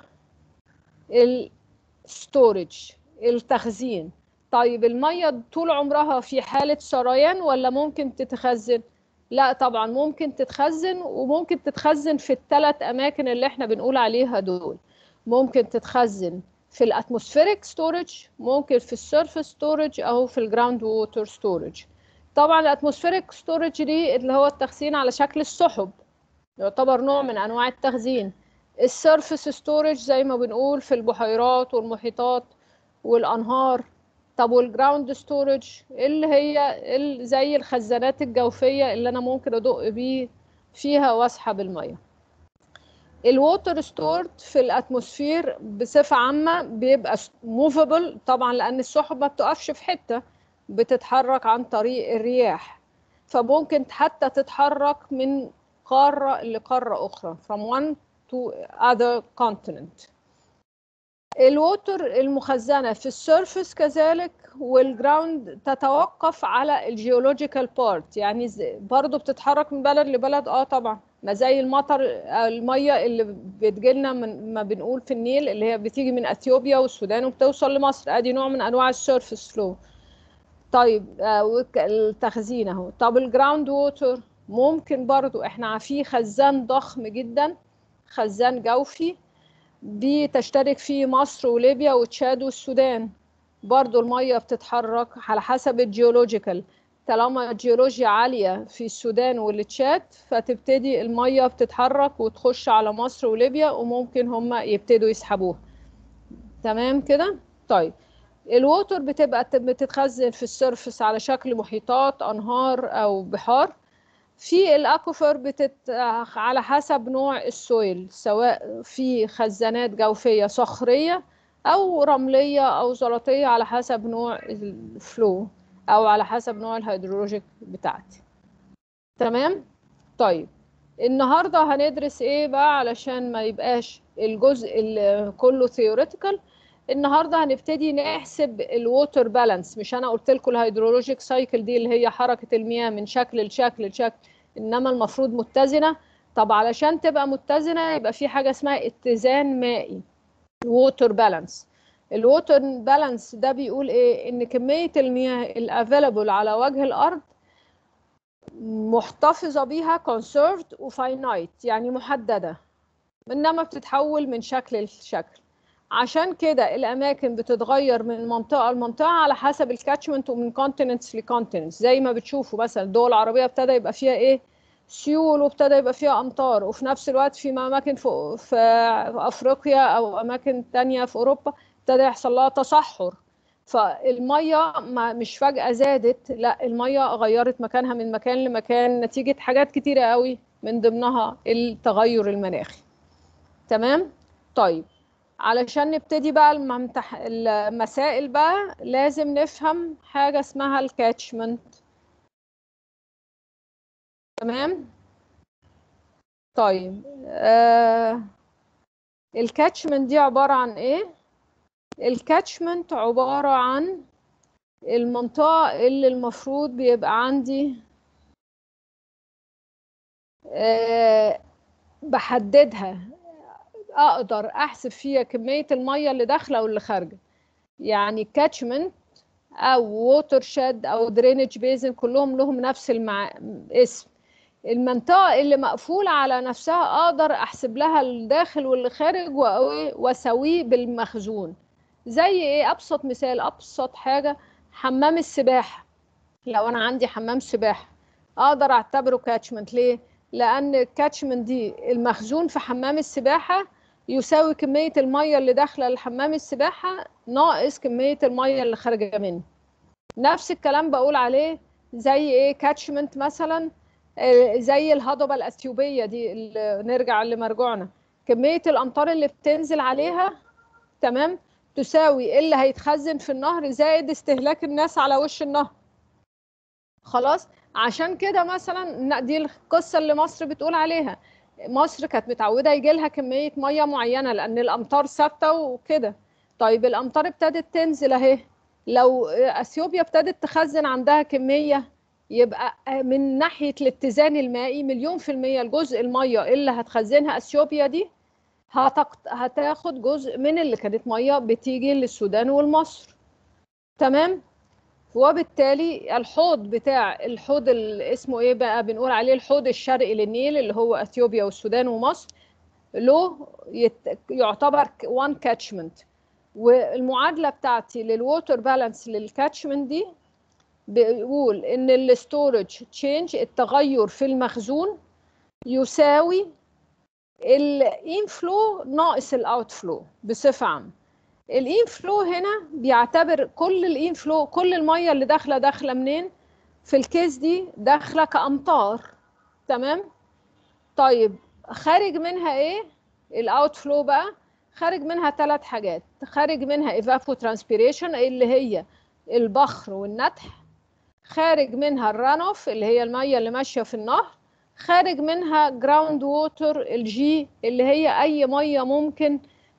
الستورج التخزين طيب المية طول عمرها في حالة سريان ولا ممكن تتخزن لا طبعا ممكن تتخزن وممكن تتخزن في الثلاث اماكن اللي احنا بنقول عليها دول ممكن تتخزن في الاتموسفيريك ستورج ممكن في السيرفيس ستورج او في الجراوند ووتر ستورج طبعا الاتموسفيريك ستورج دي اللي هو التخزين على شكل السحب يعتبر نوع من انواع التخزين السيرفيس ستورج زي ما بنقول في البحيرات والمحيطات والانهار طب والجراوند ستورج اللي هي ال- زي الخزانات الجوفيه اللي انا ممكن ادق بيه فيها واسحب الميه الووتر ستورد في الاتموسفير بصفه عامه بيبقى موفابل طبعا لان السحب ما بتقفش في حته بتتحرك عن طريق الرياح فممكن حتى تتحرك من قاره لقاره اخرى from one to other continent الووتر المخزنه في السيرفس كذلك والجراوند تتوقف على الجيولوجيكال بارت يعني ز- برضو بتتحرك من بلد لبلد اه طبعا ما زي المطر آه، الميه اللي بتجيلنا من ما بنقول في النيل اللي هي بتيجي من اثيوبيا والسودان وبتوصل لمصر ادي نوع من انواع السيرفس فلو طيب آه، وك- التخزين اهو طب الجراوند ووتر ممكن برضو احنا في خزان ضخم جدا خزان جوفي بتشترك فيه مصر وليبيا وتشاد والسودان برضو المية بتتحرك على حسب الجيولوجيكال طالما الجيولوجيا عالية في السودان والتشاد فتبتدي المية بتتحرك وتخش على مصر وليبيا وممكن هما يبتدوا يسحبوها تمام كده طيب الووتر بتبقى بتتخزن في السيرفس على شكل محيطات انهار او بحار في الاكوفر بتت... على حسب نوع السويل سواء في خزانات جوفيه صخريه او رمليه او زلطيه على حسب نوع الفلو او على حسب نوع الهيدرولوجيك بتاعتي تمام طيب النهارده هندرس ايه بقى علشان ما يبقاش الجزء اللي كله ثيوريتيكال النهارده هنبتدي نحسب الووتر بالانس مش انا قلت لكم الهيدرولوجيك سايكل دي اللي هي حركه المياه من شكل لشكل لشكل انما المفروض متزنه طب علشان تبقى متزنه يبقى في حاجه اسمها اتزان مائي ووتر بالانس الووتر بالانس ده بيقول ايه ان كميه المياه الافيلابل على وجه الارض محتفظه بيها conserved وفاينايت يعني محدده انما بتتحول من شكل لشكل عشان كده الاماكن بتتغير من منطقه لمنطقه على حسب الكاتشمنت ومن كونتيننتس لكونتيننتس زي ما بتشوفوا مثلا الدول العربيه ابتدى يبقى فيها ايه سيول وابتدى يبقى فيها امطار وفي نفس الوقت في اماكن في, في افريقيا او اماكن تانية في اوروبا ابتدى يحصل لها تصحر فالميه ما مش فجاه زادت لا الميه غيرت مكانها من مكان لمكان نتيجه حاجات كتيره قوي من ضمنها التغير المناخي تمام طيب علشان نبتدي بقى الممتح... المسائل بقى لازم نفهم حاجة اسمها الكاتشمنت تمام طيب آه... الكاتشمنت دي عبارة عن ايه الكاتشمنت عبارة عن المنطقة اللي المفروض بيبقى عندي آه... بحددها اقدر احسب فيها كميه الميه اللي داخله واللي خارجه يعني كاتشمنت او ووتر شاد او درينج بيزن كلهم لهم نفس المع... اسم المنطقه اللي مقفوله على نفسها اقدر احسب لها الداخل واللي خارج واسويه بالمخزون زي ايه ابسط مثال ابسط حاجه حمام السباحه لو انا عندي حمام سباحه اقدر اعتبره كاتشمنت ليه لان الكاتشمنت دي المخزون في حمام السباحه يساوي كمية المية اللي داخلة لحمام السباحة ناقص كمية المية اللي خارجة منه نفس الكلام بقول عليه زي ايه كاتشمنت مثلا زي الهضبة الأثيوبية دي اللي نرجع لمرجوعنا كمية الأمطار اللي بتنزل عليها تمام تساوي اللي هيتخزن في النهر زائد استهلاك الناس على وش النهر خلاص عشان كده مثلا دي القصة اللي مصر بتقول عليها مصر كانت متعوده يجي لها كميه ميه معينه لان الامطار ثابته وكده طيب الامطار ابتدت تنزل اهي لو اثيوبيا ابتدت تخزن عندها كميه يبقى من ناحيه الاتزان المائي مليون في الميه الجزء الميه اللي هتخزنها اثيوبيا دي هتقت... هتاخد جزء من اللي كانت ميه بتيجي للسودان والمصر تمام وبالتالي الحوض بتاع الحوض اللي اسمه ايه بقى بنقول عليه الحوض الشرقي للنيل اللي هو اثيوبيا والسودان ومصر له يت... يعتبر وان كاتشمنت والمعادله بتاعتي للووتر بالانس للكاتشمنت دي بيقول ان الستورج تشينج التغير في المخزون يساوي الانفلو ناقص الاوت فلو بصفه عامه الانفلو هنا بيعتبر كل الانفلو كل الميه اللي داخله داخله منين في الكيس دي داخله كامطار تمام طيب خارج منها ايه الاوت فلو بقى خارج منها ثلاث حاجات خارج منها ايفابو ترانسبيريشن اللي هي البخر والنتح خارج منها الرانوف اللي هي الميه اللي ماشيه في النهر خارج منها جراوند ووتر الجي اللي هي اي ميه ممكن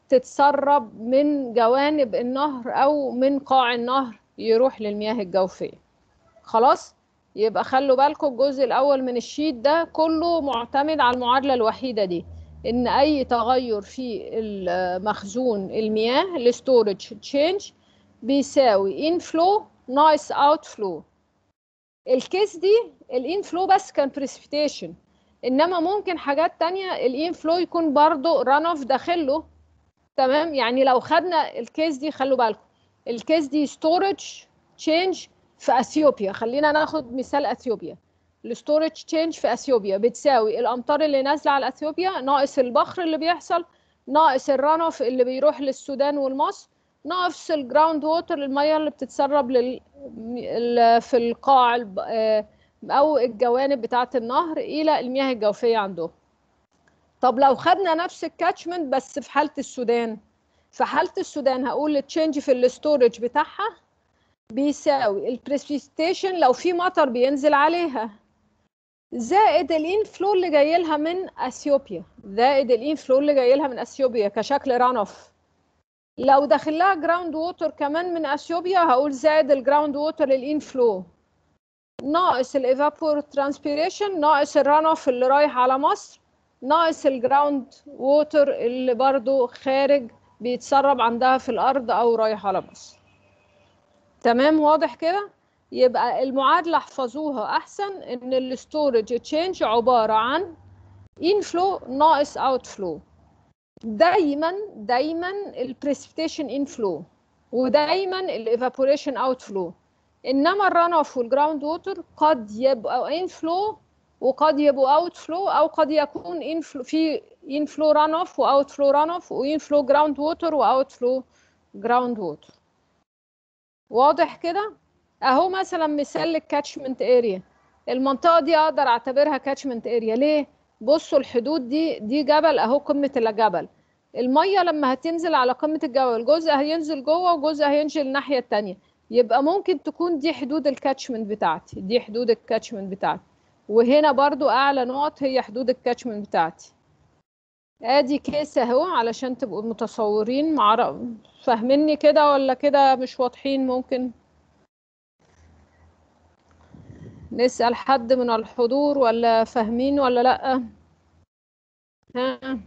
تتسرب من جوانب النهر او من قاع النهر يروح للمياه الجوفيه خلاص يبقى خلوا بالكم الجزء الاول من الشيت ده كله معتمد على المعادله الوحيده دي ان اي تغير في مخزون المياه الستورج تشينج بيساوي انفلو ناقص اوت فلو الكيس دي الانفلو بس كان بريسبيتيشن انما ممكن حاجات تانية الانفلو يكون برضو ران اوف داخله تمام يعني لو خدنا الكيس دي خلوا بالكم الكيس دي ستورج تشينج في اثيوبيا خلينا ناخد مثال اثيوبيا الستورج تشينج في اثيوبيا بتساوي الامطار اللي نازله على اثيوبيا ناقص البخر اللي بيحصل ناقص الران اوف اللي بيروح للسودان والمصر ناقص الجراوند ووتر الميه اللي بتتسرب لل... في القاع او الجوانب بتاعه النهر الى المياه الجوفيه عندهم طب لو خدنا نفس الكاتشمنت بس في حاله السودان في حاله السودان هقول التشينج في الاستورج بتاعها بيساوي البريسبيتيشن لو في مطر بينزل عليها زائد الانفلو اللي جاي لها من اثيوبيا زائد الانفلو اللي جاي لها من اثيوبيا كشكل ران اوف لو داخل لها جراوند ووتر كمان من اثيوبيا هقول زائد الجراوند ووتر الانفلو ناقص الايفابور ترانسبيريشن ناقص الران اوف اللي رايح على مصر ناقص الجراوند ووتر اللي برضو خارج بيتسرب عندها في الارض او رايح على مصر تمام واضح كده يبقى المعادله احفظوها احسن ان الستورج تشينج عباره عن انفلو ناقص اوت فلو دايما دايما البريسبيتيشن انفلو ودايما الايفابوريشن اوت فلو انما الران اوف والجراوند ووتر قد يبقى انفلو وقد يبقوا اوت فلو او قد يكون انفلو في انفلو ران اوف واوت فلو ران اوف وانفلو جراوند ووتر واوت فلو جراوند ووتر واضح كده اهو مثلا مثال للكاتشمنت اريا المنطقه دي اقدر اعتبرها كاتشمنت اريا ليه بصوا الحدود دي دي جبل اهو قمه الجبل الميه لما هتنزل على قمه الجبل جزء هينزل جوه وجزء هينزل الناحيه الثانيه يبقى ممكن تكون دي حدود الكاتشمنت بتاعتي دي حدود الكاتشمنت بتاعتي وهنا برضو اعلى نقط هي حدود الكاتشمنت بتاعتي ادي كيس اهو علشان تبقوا متصورين مع فاهميني كده ولا كده مش واضحين ممكن نسأل حد من الحضور ولا فاهمين ولا لأ ها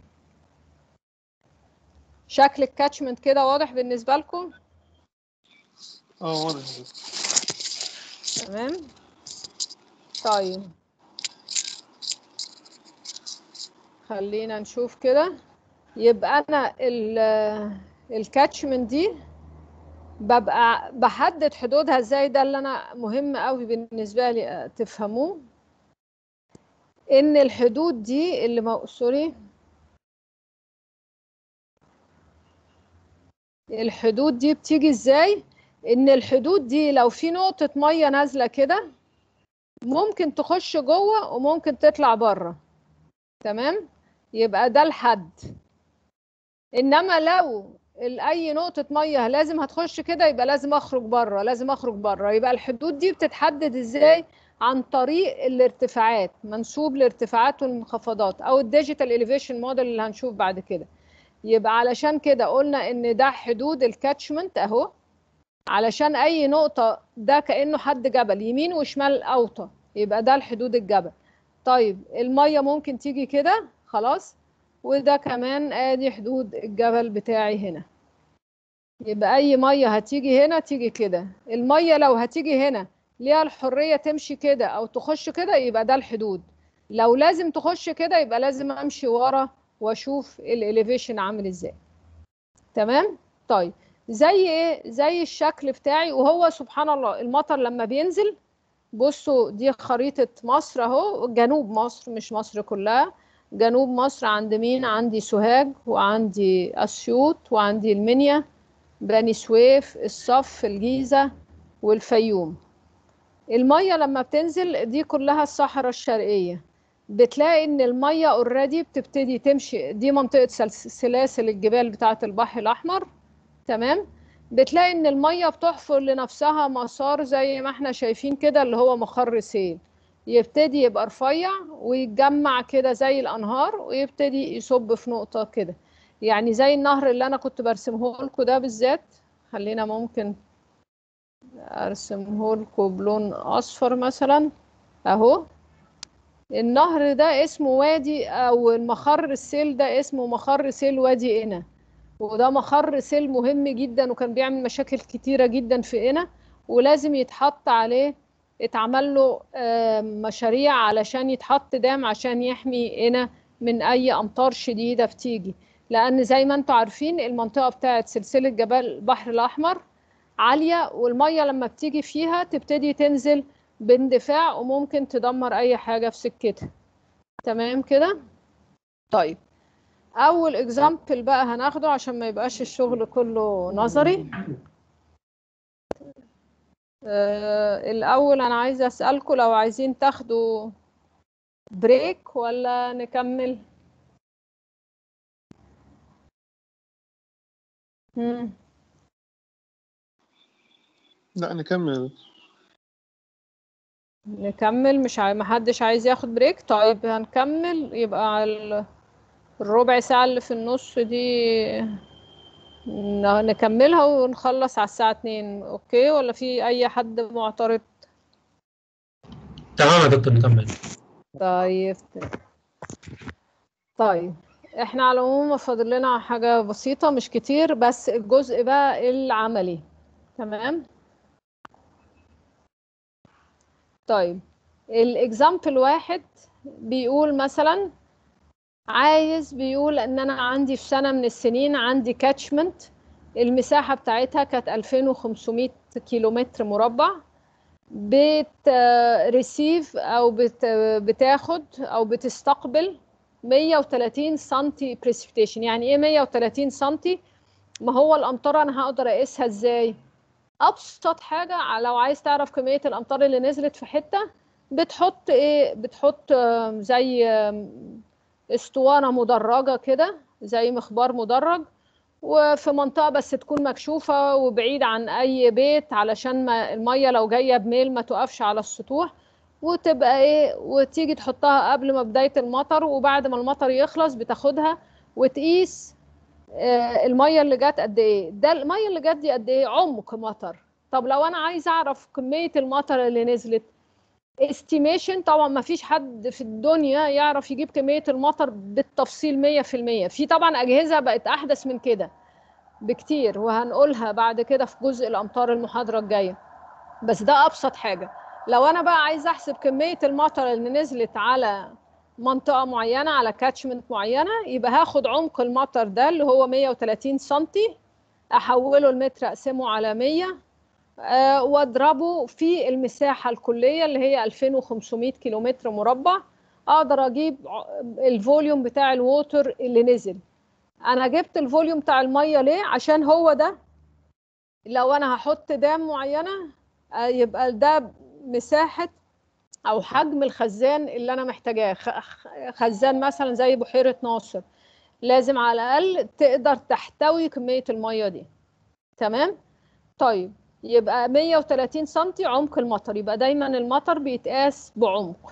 شكل الكاتشمنت كده واضح بالنسبة لكم اه واضح تمام طيب خلينا نشوف كده يبقى انا الكاتشمنت دي ببقى بحدد حدودها ازاي ده اللي انا مهم قوي بالنسبه لي تفهموه ان الحدود دي اللي مو... سوري الحدود دي بتيجي ازاي ان الحدود دي لو في نقطه ميه نازله كده ممكن تخش جوه وممكن تطلع بره تمام يبقى ده الحد انما لو اي نقطه ميه لازم هتخش كده يبقى لازم اخرج بره لازم اخرج بره يبقى الحدود دي بتتحدد ازاي عن طريق الارتفاعات منسوب الارتفاعات والانخفاضات او الديجيتال اليفيشن موديل اللي هنشوف بعد كده يبقى علشان كده قلنا ان ده حدود الكاتشمنت اهو علشان اي نقطه ده كانه حد جبل يمين وشمال اوطى يبقى ده الحدود الجبل طيب الميه ممكن تيجي كده خلاص وده كمان ادي حدود الجبل بتاعي هنا يبقى اي ميه هتيجي هنا تيجي كده الميه لو هتيجي هنا ليها الحريه تمشي كده او تخش كده يبقى ده الحدود لو لازم تخش كده يبقى لازم امشي ورا واشوف الاليفيشن عامل ازاي تمام طيب زي ايه زي الشكل بتاعي وهو سبحان الله المطر لما بينزل بصوا دي خريطة مصر اهو جنوب مصر مش مصر كلها جنوب مصر عند مين عندي سوهاج وعندي اسيوط وعندي المنيا بني سويف الصف الجيزة والفيوم المية لما بتنزل دي كلها الصحراء الشرقية بتلاقي ان المية اوريدي بتبتدي تمشي دي منطقة سلس- سلاسل الجبال بتاعة البحر الأحمر تمام بتلاقي ان المية بتحفر لنفسها مسار زي ما احنا شايفين كده اللي هو مخر سيل يبتدي يبقى رفيع ويتجمع كده زي الأنهار ويبتدي يصب في نقطة كده يعني زي النهر اللي أنا كنت برسمه لكم ده بالذات خلينا ممكن أرسمه لكم بلون أصفر مثلا أهو النهر ده اسمه وادي أو المخر السيل ده اسمه مخر سيل وادي قنا وده مخر سيل مهم جدا وكان بيعمل مشاكل كتيرة جدا في قنا ولازم يتحط عليه اتعمل له آه، مشاريع علشان يتحط دام عشان يحمي قنا من أي أمطار شديدة بتيجي لأن زي ما انتم عارفين المنطقة بتاعت سلسلة جبال البحر الأحمر عالية والمية لما بتيجي فيها تبتدي تنزل باندفاع وممكن تدمر أي حاجة في سكتها تمام كده طيب أول اكزامبل بقى هناخده عشان ما يبقاش الشغل كله نظري آه الأول أنا عايزة أسألكم لو عايزين تاخدوا بريك ولا نكمل مم. لا نكمل نكمل مش عاي... محدش عايز ياخد بريك طيب هنكمل يبقى على الربع ساعة اللي في النص دي ن- نكملها ونخلص على الساعة اتنين اوكي ولا في اي حد معترض تمام يا دكتور نكمل طيب طيب احنا على العموم فاضل لنا حاجة بسيطة مش كتير بس الجزء بقى العملي تمام طيب الاكزامبل واحد بيقول مثلا عايز بيقول ان انا عندي في سنة من السنين عندي كاتشمنت المساحة بتاعتها كانت 2500 كيلومتر مربع بتريسيف او بت بتاخد او بتستقبل 130 سنتي precipitation يعني ايه 130 سنتي ما هو الامطار انا هقدر اقيسها ازاي ابسط حاجه لو عايز تعرف كميه الامطار اللي نزلت في حته بتحط ايه بتحط آم، زي آم، اسطوانه مدرجه كده زي مخبار مدرج وفي منطقه بس تكون مكشوفه وبعيد عن اي بيت علشان ما الميه لو جايه بميل ما توقفش على السطوح وتبقى ايه وتيجي تحطها قبل ما بدايه المطر وبعد ما المطر يخلص بتاخدها وتقيس آه، الميه اللي جت قد ايه ده الميه اللي جت دي قد ايه عمق مطر طب لو انا عايز اعرف كميه المطر اللي نزلت استيميشن طبعا ما فيش حد في الدنيا يعرف يجيب كميه المطر بالتفصيل 100% في طبعا اجهزه بقت احدث من كده بكتير وهنقولها بعد كده في جزء الامطار المحاضره الجايه بس ده ابسط حاجه لو انا بقى عايز احسب كميه المطر اللي نزلت على منطقه معينه على كاتشمنت معينه يبقى هاخد عمق المطر ده اللي هو 130 سنتي احوله المتر اقسمه على 100 آه، واضربه في المساحه الكليه اللي هي 2500 كيلومتر مربع اقدر اجيب ع- الفوليوم بتاع الووتر اللي نزل انا جبت الفوليوم بتاع الميه ليه عشان هو ده لو انا هحط دام معينه آه، يبقى ده مساحه او حجم الخزان اللي انا محتاجاه خ- خ- خزان مثلا زي بحيره ناصر لازم على الاقل تقدر تحتوي كميه الميه دي تمام طيب يبقى 130 سنتي عمق المطر يبقى دايما المطر بيتقاس بعمق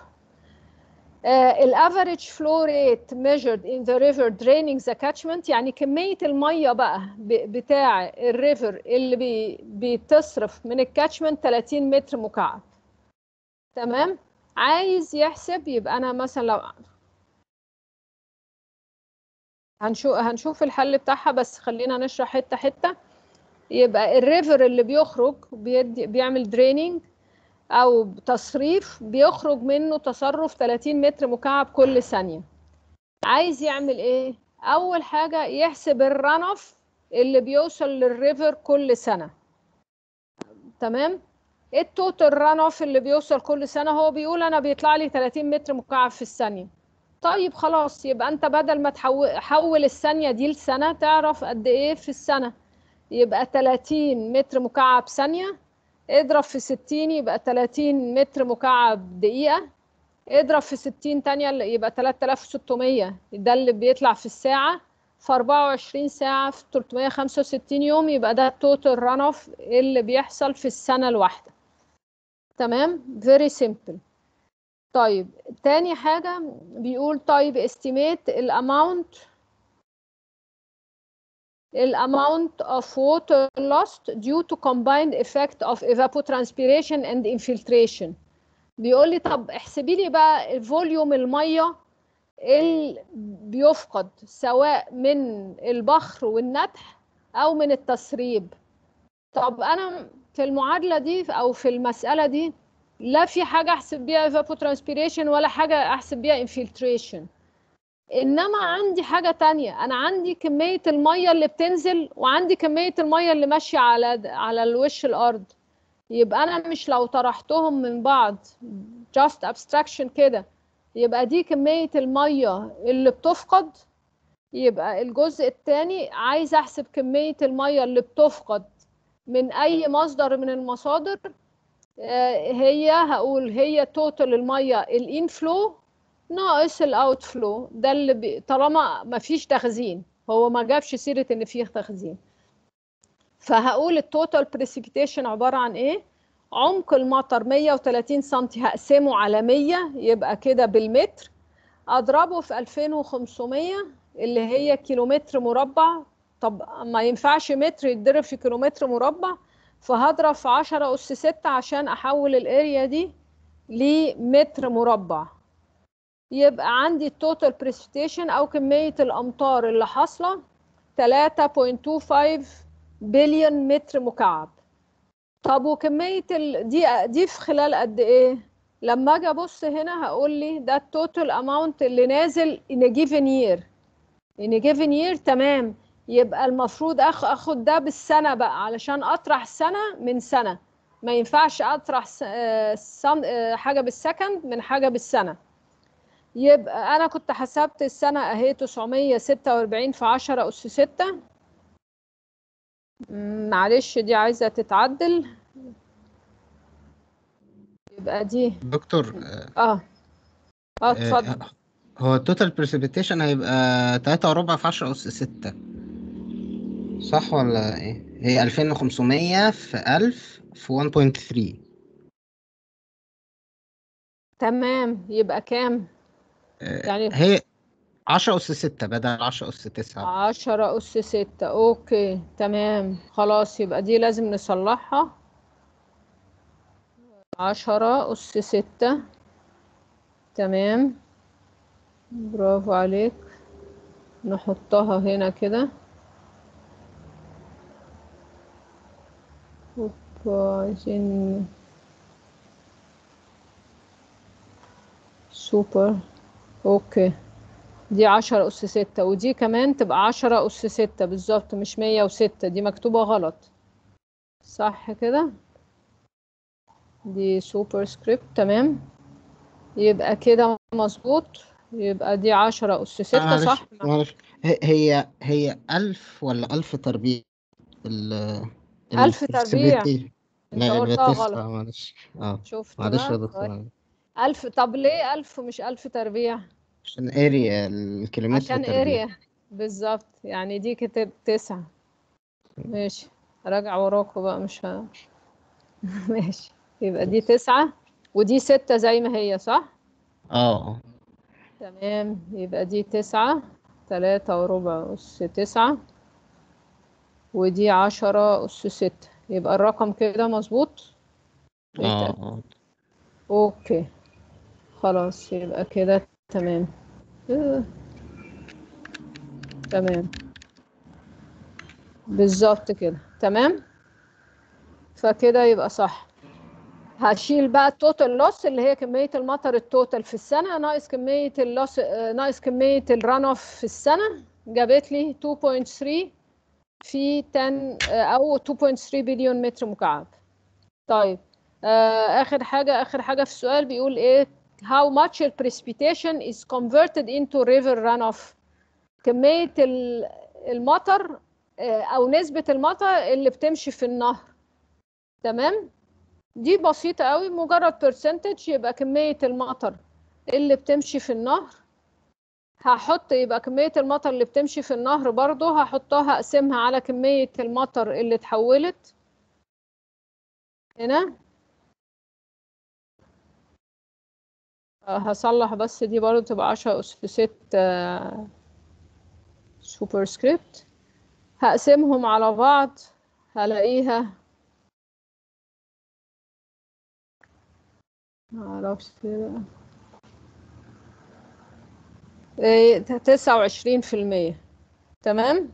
الافريج فلو ريت measured in the river draining the catchment يعني كمية المية بقى ب- بتاع الريفر اللي بي بتصرف من الكاتشمنت 30 متر مكعب تمام عايز يحسب يبقى انا مثلا لو هنشوف هنشوف الحل بتاعها بس خلينا نشرح حته حته يبقى الريفر اللي بيخرج بيدي بيعمل دريننج او تصريف بيخرج منه تصرف 30 متر مكعب كل ثانيه عايز يعمل ايه اول حاجه يحسب الرنف اللي بيوصل للريفر كل سنه تمام التوتال رنف اللي بيوصل كل سنه هو بيقول انا بيطلع لي 30 متر مكعب في الثانيه طيب خلاص يبقى انت بدل ما تحول حول الثانيه دي لسنه تعرف قد ايه في السنه يبقى 30 متر مكعب ثانيه اضرب في 60 يبقى 30 متر مكعب دقيقه اضرب في 60 تانية يبقى 3600 ده اللي بيطلع في الساعه في 24 ساعه في 365 يوم يبقى ده التوتال ران اللي بيحصل في السنه الواحده تمام very simple طيب تاني حاجة بيقول طيب estimate الامount الامount of water lost due to combined effect of evapotranspiration and infiltration بيقول لي طب احسبي لي بقى الفوليوم المية اللي بيفقد سواء من البخر والنتح او من التسريب طب انا في المعادلة دي او في المسألة دي لا في حاجة أحسب بيها evapotranspiration ولا حاجة أحسب بيها infiltration إنما عندي حاجة تانية أنا عندي كمية المية اللي بتنزل وعندي كمية المية اللي ماشية على على الوش الأرض يبقى أنا مش لو طرحتهم من بعض just abstraction كده يبقى دي كمية المية اللي بتفقد يبقى الجزء الثاني عايز أحسب كمية المية اللي بتفقد من أي مصدر من المصادر هي هقول هي توتال الميه الانفلو ناقص الاوت فلو ده اللي بي... طالما ما فيش تخزين هو ما جابش سيره ان فيه تخزين فهقول التوتال بريسيبيتيشن عباره عن ايه عمق المطر 130 سم هقسمه على 100 يبقى كده بالمتر اضربه في 2500 اللي هي كيلومتر مربع طب ما ينفعش متر يتضرب في كيلومتر مربع فهضرب في 10 أس 6 عشان أحول الاريا دي لمتر مربع يبقى عندي التوتال بريسبيتيشن أو كمية الأمطار اللي حاصلة 3.25 بليون متر مكعب طب وكمية ال... دي دي في خلال قد إيه؟ لما أجي أبص هنا هقول لي ده التوتال أماونت اللي نازل in a given year in a given year تمام يبقى المفروض أخ اخد ده بالسنه بقى علشان اطرح سنه من سنه ما ينفعش اطرح حاجه بالسكند من حاجه بالسنه يبقى انا كنت حسبت السنه اهي 946 في 10 اس 6 معلش دي عايزه تتعدل يبقى دي دكتور اه اه اتفضل هو التوتال بريسيبيتيشن هيبقى تلاتة وربع في عشرة أس ستة صح ولا ايه؟ هي ألفين وخمسمية في ألف في ون بوينت ثري تمام يبقى كام؟ يعني هي عشرة أس ستة بدل عشرة أس تسعة عشرة أس ستة أوكي تمام خلاص يبقى دي لازم نصلحها عشرة أس ستة تمام برافو عليك نحطها هنا كده عايزين سوبر اوكي دي عشرة أس ستة ودي كمان تبقى عشرة أس ستة بالظبط مش مية وستة دي مكتوبة غلط صح كده دي سوبر سكريبت تمام يبقى كده مظبوط يبقى دي عشرة أس ستة معلش صح؟ معلش هي هي ألف ولا ألف تربيع ال ألف تربيع الفلكسبيليتي انت لا قلتها يبقى غلط تسعة معلش اه شفت معلش بقى يا دكتور ألف طب ليه ألف مش ألف تربيع؟ عشان اريا الكيلومتر عشان تربيع اريا بالظبط يعني دي كانت تسعة ماشي راجع وراكوا بقى مش ه... ماشي يبقى دي تسعة ودي ستة زي ما هي صح؟ اه اه تمام يبقى دي تسعة تلاتة وربع أس تسعة ودي عشرة أس ستة يبقى الرقم كده مظبوط اه اه اوكي خلاص يبقى كده تمام آه. تمام بالظبط كده تمام فكده يبقى صح هشيل بقى التوتال لوس اللي هي كمية المطر التوتال في السنة ناقص كمية اللوس آه، ناقص كمية الران اوف في السنة جابت لي 2.3 في 10 آه، أو 2.3 بليون متر مكعب طيب آه، آخر حاجة آخر حاجة في السؤال بيقول إيه how much the precipitation is converted into river runoff كمية ال- المطر آه، أو نسبة المطر اللي بتمشي في النهر تمام دي بسيطة قوي مجرد percentage يبقى كمية المطر اللي بتمشي في النهر هحط يبقى كمية المطر اللي بتمشي في النهر برضو هحطها أقسمها على كمية المطر اللي اتحولت هنا آه، هصلح بس دي برضو تبقى عشرة أس في ست سوبر سكريبت هقسمهم على بعض هلاقيها معرفش بقى إيه، تسعة وعشرين في المية تمام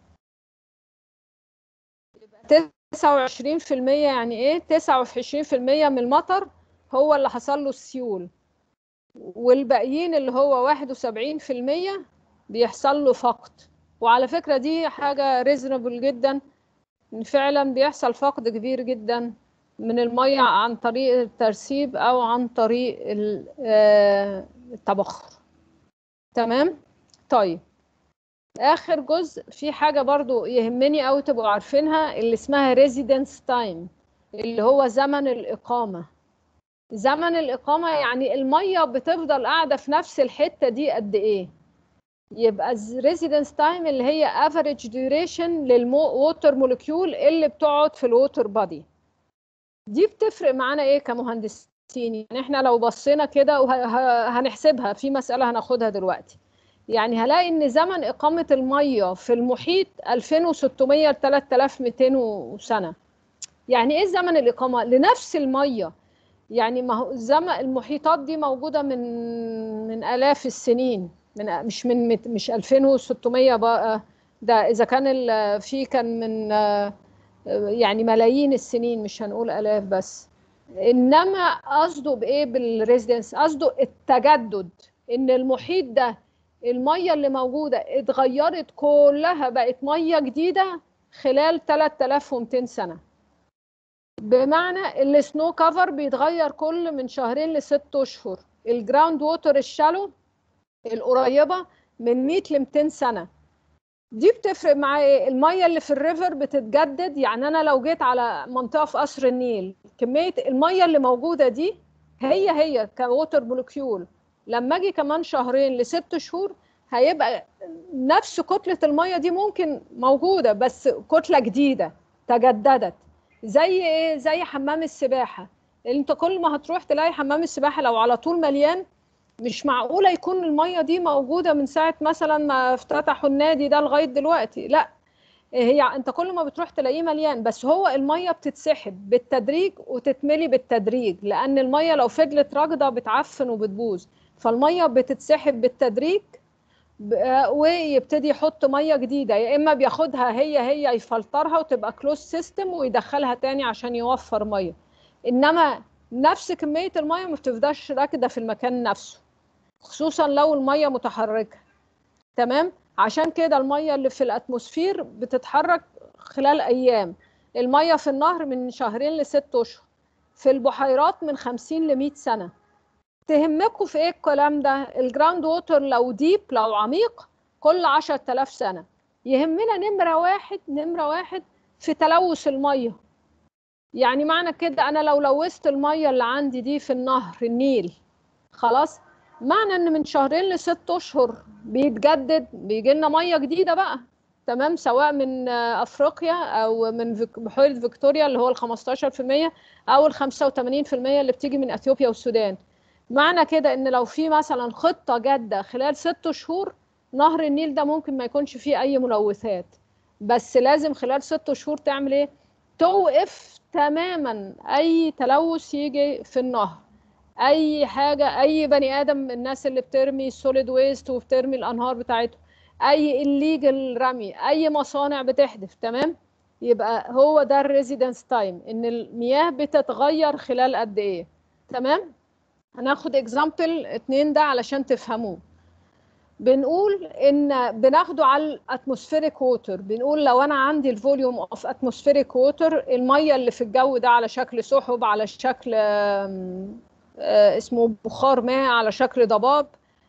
يبقى تسعة وعشرين في المية يعني ايه تسعة وعشرين في المية من المطر هو اللي حصل له السيول والباقيين اللي هو واحد وسبعين في المية بيحصل له فقد وعلى فكرة دي حاجة ريزونبل جدا إن فعلا بيحصل فقد كبير جدا من المية عن طريق الترسيب أو عن طريق ال- آه، التبخر تمام طيب آخر جزء في حاجة برضو يهمني أوي تبقوا عارفينها اللي اسمها residence time اللي هو زمن الإقامة زمن الإقامة يعني المية بتفضل قاعدة في نفس الحتة دي قد إيه يبقى residence time اللي هي average duration للووتر مولكيول اللي بتقعد في الووتر بادي دي بتفرق معانا ايه كمهندسين يعني احنا لو بصينا كده وهنحسبها في مسألة هناخدها دلوقتي يعني هلاقي ان زمن اقامة المية في المحيط 2600 ل 3200 سنة يعني ايه زمن الاقامة لنفس المية يعني ما هو زمن المحيطات دي موجودة من من آلاف السنين من مش من مت- مش 2600 بقى ده اذا كان ال- في كان من آه، يعني ملايين السنين مش هنقول آلاف بس انما قصده بايه بالريزيدنس قصده التجدد ان المحيط ده الميه اللي موجوده اتغيرت كلها بقت ميه جديده خلال 3200 سنه بمعنى السنو كفر بيتغير كل من شهرين لست اشهر الجراوند ووتر الشالو القريبه من 100 ل 200 سنه دي بتفرق معايا ايه الميه اللي في الريفر بتتجدد يعني انا لو جيت على منطقه في قصر النيل كميه الميه اللي موجوده دي هي هي كووتر مولكيول لما اجي كمان شهرين لست شهور هيبقى نفس كتله الميه دي ممكن موجوده بس كتله جديده تجددت زي ايه زي حمام السباحه انت كل ما هتروح تلاقي حمام السباحه لو على طول مليان مش معقولة يكون المية دي موجودة من ساعة مثلا ما افتتحوا النادي ده لغاية دلوقتي لا هي انت كل ما بتروح تلاقيه مليان بس هو المية بتتسحب بالتدريج وتتملي بالتدريج لأن المية لو فضلت راكدة بتعفن وبتبوظ فالمية بتتسحب بالتدريج ب- ويبتدي يحط مية جديدة يا إما بياخدها هي هي يفلترها وتبقى كلوز سيستم ويدخلها تاني عشان يوفر مية إنما نفس كمية المية ما بتفضلش راكدة في المكان نفسه خصوصا لو المية متحركة تمام عشان كده المية اللي في الأتموسفير بتتحرك خلال أيام المية في النهر من شهرين لست أشهر في البحيرات من 50 ل 100 سنة تهمكم في إيه الكلام ده الجراوند ووتر لو ديب لو عميق كل 10000 سنة يهمنا نمرة واحد نمرة واحد في تلوث المية يعني معنى كده أنا لو لوثت المية اللي عندي دي في النهر النيل خلاص معنى ان من شهرين لست اشهر بيتجدد بيجي لنا ميه جديده بقى تمام سواء من آه، افريقيا او من فيك- بحيره فيكتوريا اللي هو ال 15% او ال 85% اللي بتيجي من اثيوبيا والسودان معنى كده ان لو في مثلا خطه جاده خلال ست شهور نهر النيل ده ممكن ما يكونش فيه اي ملوثات بس لازم خلال ست شهور تعمل ايه توقف تماما اي تلوث يجي في النهر اي حاجه اي بني ادم من الناس اللي بترمي السوليد ويست وبترمي الانهار بتاعتهم اي الليجل رمي اي مصانع بتحدف تمام يبقى هو ده الريزيدنس تايم ان المياه بتتغير خلال قد ايه تمام هناخد اكزامبل اتنين ده علشان تفهموه بنقول ان بناخده على الاتموسفيريك ووتر بنقول لو انا عندي الفوليوم اوف اتموسفيريك ووتر الميه اللي في الجو ده على شكل سحب على شكل آم، آه، اسمه بخار ماء على شكل ضباب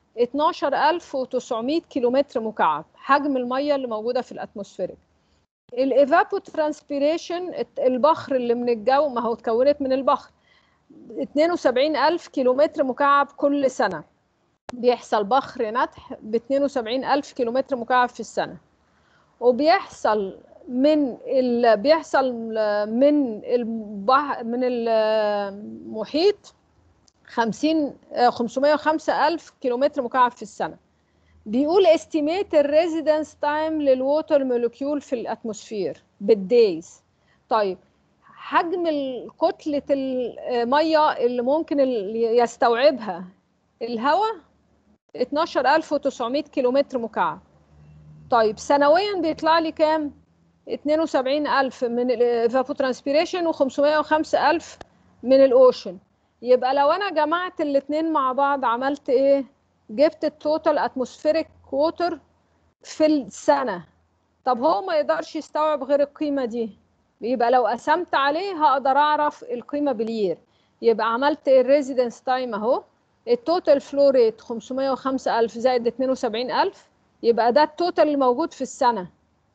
12900 كيلومتر مكعب حجم الميه اللي موجوده في الاتموسفيريك الايفابوترانسبيريشن البخر اللي من الجو ما هو اتكونت من البخر 72000 كيلومتر مكعب كل سنه بيحصل بخر نتح ب 72000 كيلومتر مكعب في السنه وبيحصل من ال... بيحصل من البحر من المحيط 50 آه، 505 ألف كيلومتر مكعب في السنة بيقول estimate الريزيدنس تايم للووتر مولكيول في الاتموسفير بالدايز طيب حجم ال- كتلة المية اللي ممكن ال- يستوعبها الهواء 12900 كيلومتر مكعب طيب سنويا بيطلع لي كام 72000 من الإيفابوترانسبيريشن و505000 من الأوشن يبقى لو أنا جمعت الاتنين مع بعض عملت إيه؟ جبت التوتال اتموسفيريك ووتر في السنة طب هو ما يقدرش يستوعب غير القيمة دي يبقى لو قسمت عليه هقدر أعرف القيمة بالير يبقى عملت الريزيدنس تايم أهو التوتال فلو ريت 505000 زائد 72000 يبقى ده التوتال اللي موجود في السنة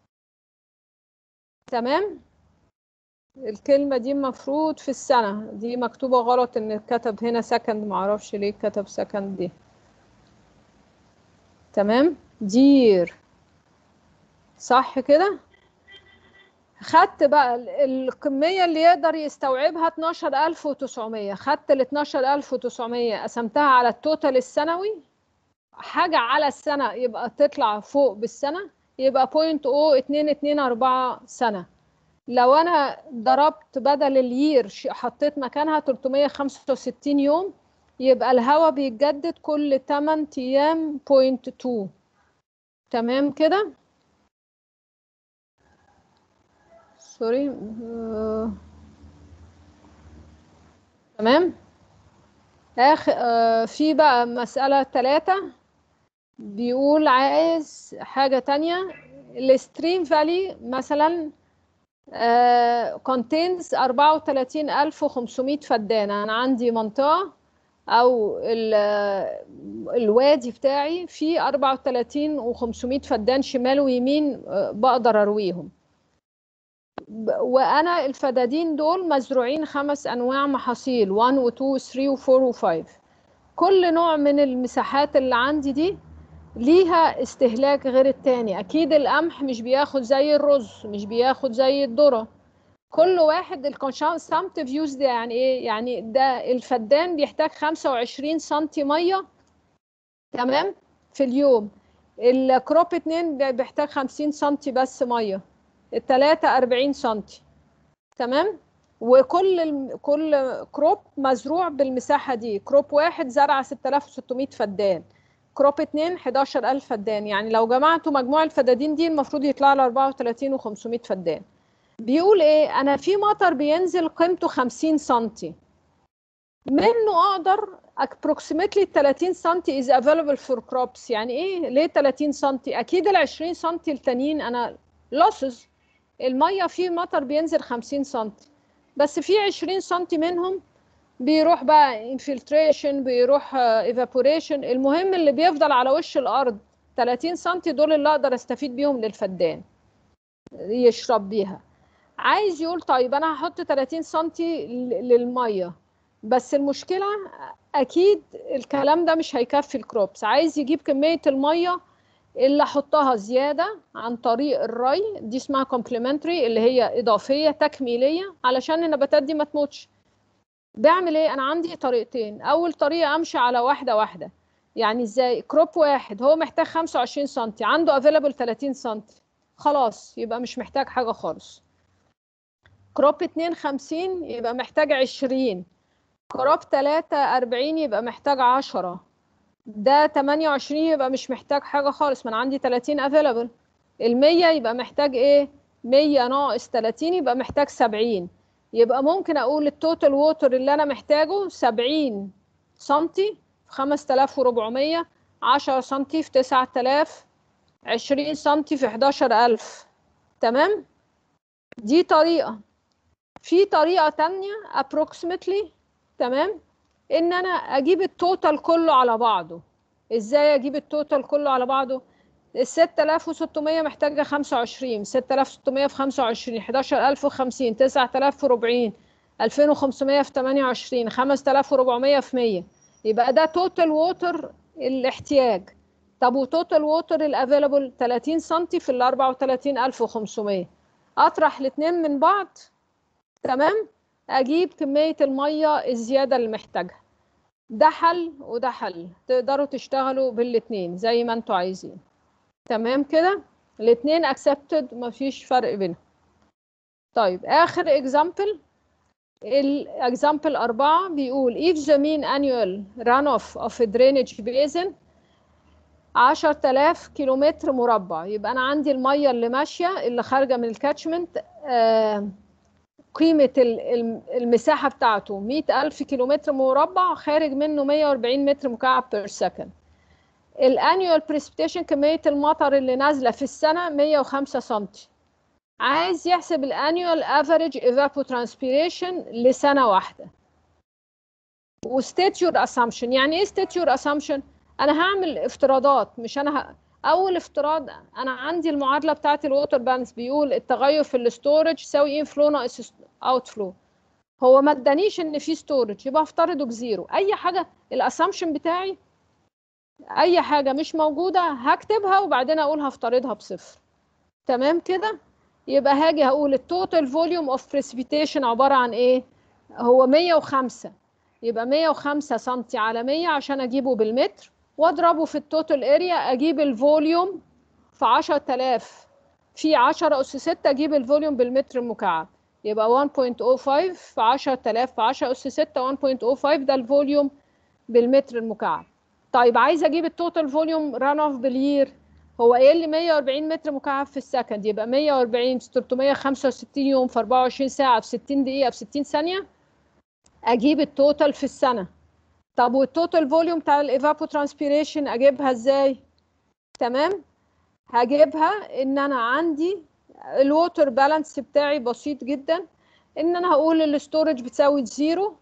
تمام الكلمة دي المفروض في السنة دي مكتوبة غلط ان كتب هنا سكند معرفش ليه كتب سكند دي تمام دير صح كده خدت بقى ال- الكمية اللي يقدر يستوعبها 12900 خدت ال 12900 قسمتها على التوتال السنوي حاجة على السنة يبقى تطلع فوق بالسنة يبقى 0.0224 سنة لو أنا ضربت بدل الير ش- حطيت مكانها 365 يوم يبقى الهواء بيتجدد كل 8 أيام 0.2 تمام كده سوري آه. تمام آخر آه في بقى مسألة ثلاثة بيقول عايز حاجة تانية الستريم فالي مثلا آه contains 34500 فدان أنا عندي منطقة أو ال- الوادي بتاعي فيه 34500 فدان شمال ويمين آه، بقدر أرويهم ب- وانا الفدادين دول مزروعين خمس انواع محاصيل 1 و 2 و 3 و 4 و 5 كل نوع من المساحات اللي عندي دي ليها استهلاك غير التاني اكيد القمح مش بياخد زي الرز مش بياخد زي الذره كل واحد الكونسامتيف يوز ده يعني ايه يعني ده الفدان بيحتاج 25 سنتي ميه تمام في اليوم الكروب اتنين بي- بيحتاج 50 سنتي بس ميه التلاتة 40 سنتي تمام وكل الم... كل كروب مزروع بالمساحة دي كروب واحد زرع 6600 فدان كروب اتنين 11000 فدان يعني لو جمعتوا مجموع الفدادين دي المفروض يطلع له 34 و500 فدان بيقول ايه انا في مطر بينزل قيمته 50 سنتي منه اقدر approximately 30 سنتي is available for crops يعني ايه ليه 30 سنتي اكيد ال 20 سنتي التانيين انا losses الميه في مطر بينزل 50 سنتي بس في 20 سنتي منهم بيروح بقى infiltration بيروح آه، evaporation المهم اللي بيفضل على وش الارض 30 سنتي دول اللي اقدر استفيد بيهم للفدان يشرب بيها عايز يقول طيب انا هحط 30 سنتي ل- للميه بس المشكله اكيد الكلام ده مش هيكفي الكروبس عايز يجيب كميه الميه اللي احطها زياده عن طريق الري دي اسمها كومبلمنتري اللي هي اضافيه تكميليه علشان النباتات دي ما تموتش بعمل ايه انا عندي طريقتين اول طريقه امشي على واحده واحده يعني ازاي كروب واحد هو محتاج 25 سم عنده افيلابل 30 سم خلاص يبقى مش محتاج حاجه خالص كروب 2 50 يبقى محتاج 20 كروب 3 40 يبقى محتاج 10 ده 28 يبقى مش محتاج حاجة خالص ما انا عندي 30 available ال 100 يبقى محتاج ايه 100 ناقص 30 يبقى محتاج 70 يبقى ممكن اقول التوتال ووتر اللي انا محتاجه 70 سنتي في 5400 10 سنتي في 9000 20 سنتي في 11000 تمام دي طريقة في طريقة تانية approximately تمام ان انا اجيب التوتال كله على بعضه ازاي اجيب التوتال كله على بعضه ال 6600 محتاجة 25 6600 في 25 11050 9000 في 40 2500 في 28 5400 في 100 يبقى ده توتال ووتر الاحتياج طب وتوتال ووتر الافيلابل 30 سم في ال 34500 اطرح الاثنين من بعض تمام اجيب كميه الميه الزياده اللي محتاجها ده حل وده حل تقدروا تشتغلوا بالاثنين زي ما انتوا عايزين تمام كده الاثنين accepted مفيش فرق بينهم طيب اخر example الاكزامبل أربعة بيقول if the mean annual runoff of a drainage basin 10000 كيلومتر مربع يبقى أنا عندي المية اللي ماشية اللي خارجة من الكاتشمنت آه قيمة المساحة بتاعته 100000 كيلومتر مربع خارج منه 140 متر مكعب بير سكند الانيوال بريسبيتيشن كمية المطر اللي نازلة في السنة 105 سنتي عايز يحسب الانيوال افريج evapotranspiration لسنة واحدة وستيت يور اسامبشن يعني ايه ستيت يور اسامبشن انا هعمل افتراضات مش انا ه... اول افتراض انا عندي المعادله بتاعت الووتر بالانس بيقول التغير في الاستورج يساوي انفلو ناقص اوت فلو هو ما ادانيش ان في ستورج يبقى افترضه بزيرو اي حاجه الاسامبشن بتاعي اي حاجه مش موجوده هكتبها وبعدين اقول هفترضها بصفر تمام كده يبقى هاجي هقول التوتال فوليوم اوف بريسبيتيشن عباره عن ايه هو 105 يبقى 105 سم على 100 عشان اجيبه بالمتر واضربه في التوتال اريا اجيب الفوليوم في 10000 في 10 اس 6 اجيب الفوليوم بالمتر المكعب يبقى 1.05 في 10000 في 10 اس 6 1.05 ده الفوليوم بالمتر المكعب طيب عايزه اجيب التوتال فوليوم ران اوف بالير هو قايل لي 140 متر مكعب في السكند يبقى 140 في 365 يوم في 24 ساعه في 60 دقيقه في 60 ثانيه اجيب التوتال في السنه طب والتوتال فوليوم بتاع الايفابوترانسبيريشن اجيبها ازاي تمام هجيبها ان انا عندي الووتر بالانس بتاعي بسيط جدا ان انا هقول الاستورج بتساوي زيرو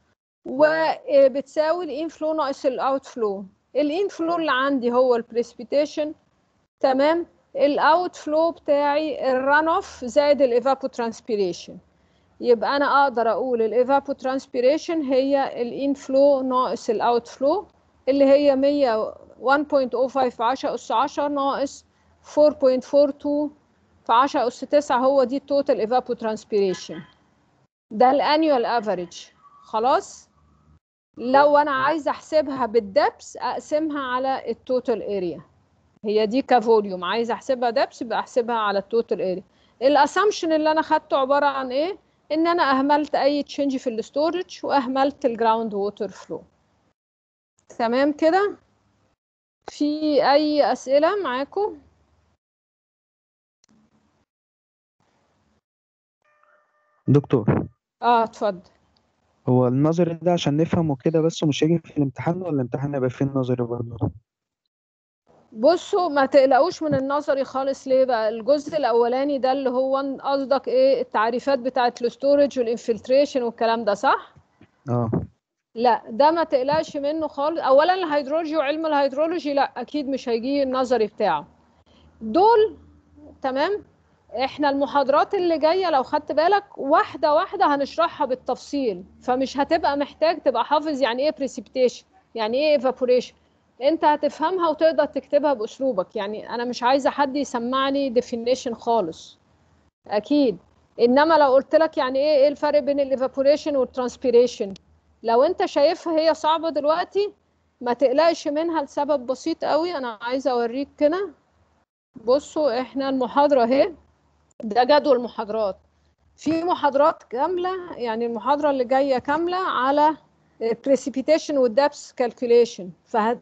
وبتساوي الانفلو ناقص الاوت فلو الانفلو اللي عندي هو البريسبيتيشن تمام الاوت فلو بتاعي الران اوف زائد الايفابوترانسبيريشن يبقى انا اقدر اقول الايفابوترانسبيريشن هي الانفلو ناقص الاوت فلو اللي هي 100 1.05 في 10 اس 10 ناقص 4.42 في 10 اس 9 هو دي التوتال ايفابوترانسبيريشن ده الانيوال افريج خلاص لو انا عايزه احسبها بالدبس اقسمها على التوتال اريا هي دي كفوليوم عايزه احسبها دبس يبقى احسبها على التوتال اريا الاسامبشن اللي انا خدته عباره عن ايه ان انا اهملت اي تشينج في الاستورج واهملت الجراوند ووتر فلو تمام كده في اي اسئله معاكم دكتور اه اتفضل هو النظري ده عشان نفهمه كده بس ومش هيجي في الامتحان ولا الامتحان هيبقى فيه النظري برضه بصوا ما تقلقوش من النظري خالص ليه بقى الجزء الاولاني ده اللي هو قصدك ايه التعريفات بتاعه الاستورج والانفلتريشن والكلام ده صح اه لا ده ما تقلقش منه خالص اولا الهيدرولوجي وعلم الهيدرولوجي لا اكيد مش هيجي النظري بتاعه دول تمام احنا المحاضرات اللي جايه لو خدت بالك واحده واحده هنشرحها بالتفصيل فمش هتبقى محتاج تبقى حافظ يعني ايه بريسيبيتيشن يعني ايه ايفابوريشن انت هتفهمها وتقدر تكتبها باسلوبك يعني انا مش عايزه حد يسمعني ديفينيشن خالص اكيد انما لو قلت لك يعني ايه ايه الفرق بين الايفابوريشن والترانسبيريشن لو انت شايفها هي صعبه دلوقتي ما تقلقش منها لسبب بسيط قوي انا عايزه اوريك كده بصوا احنا المحاضره اهي ده جدول محاضرات في محاضرات كامله يعني المحاضره اللي جايه كامله على precipitation والدبس calculation فهت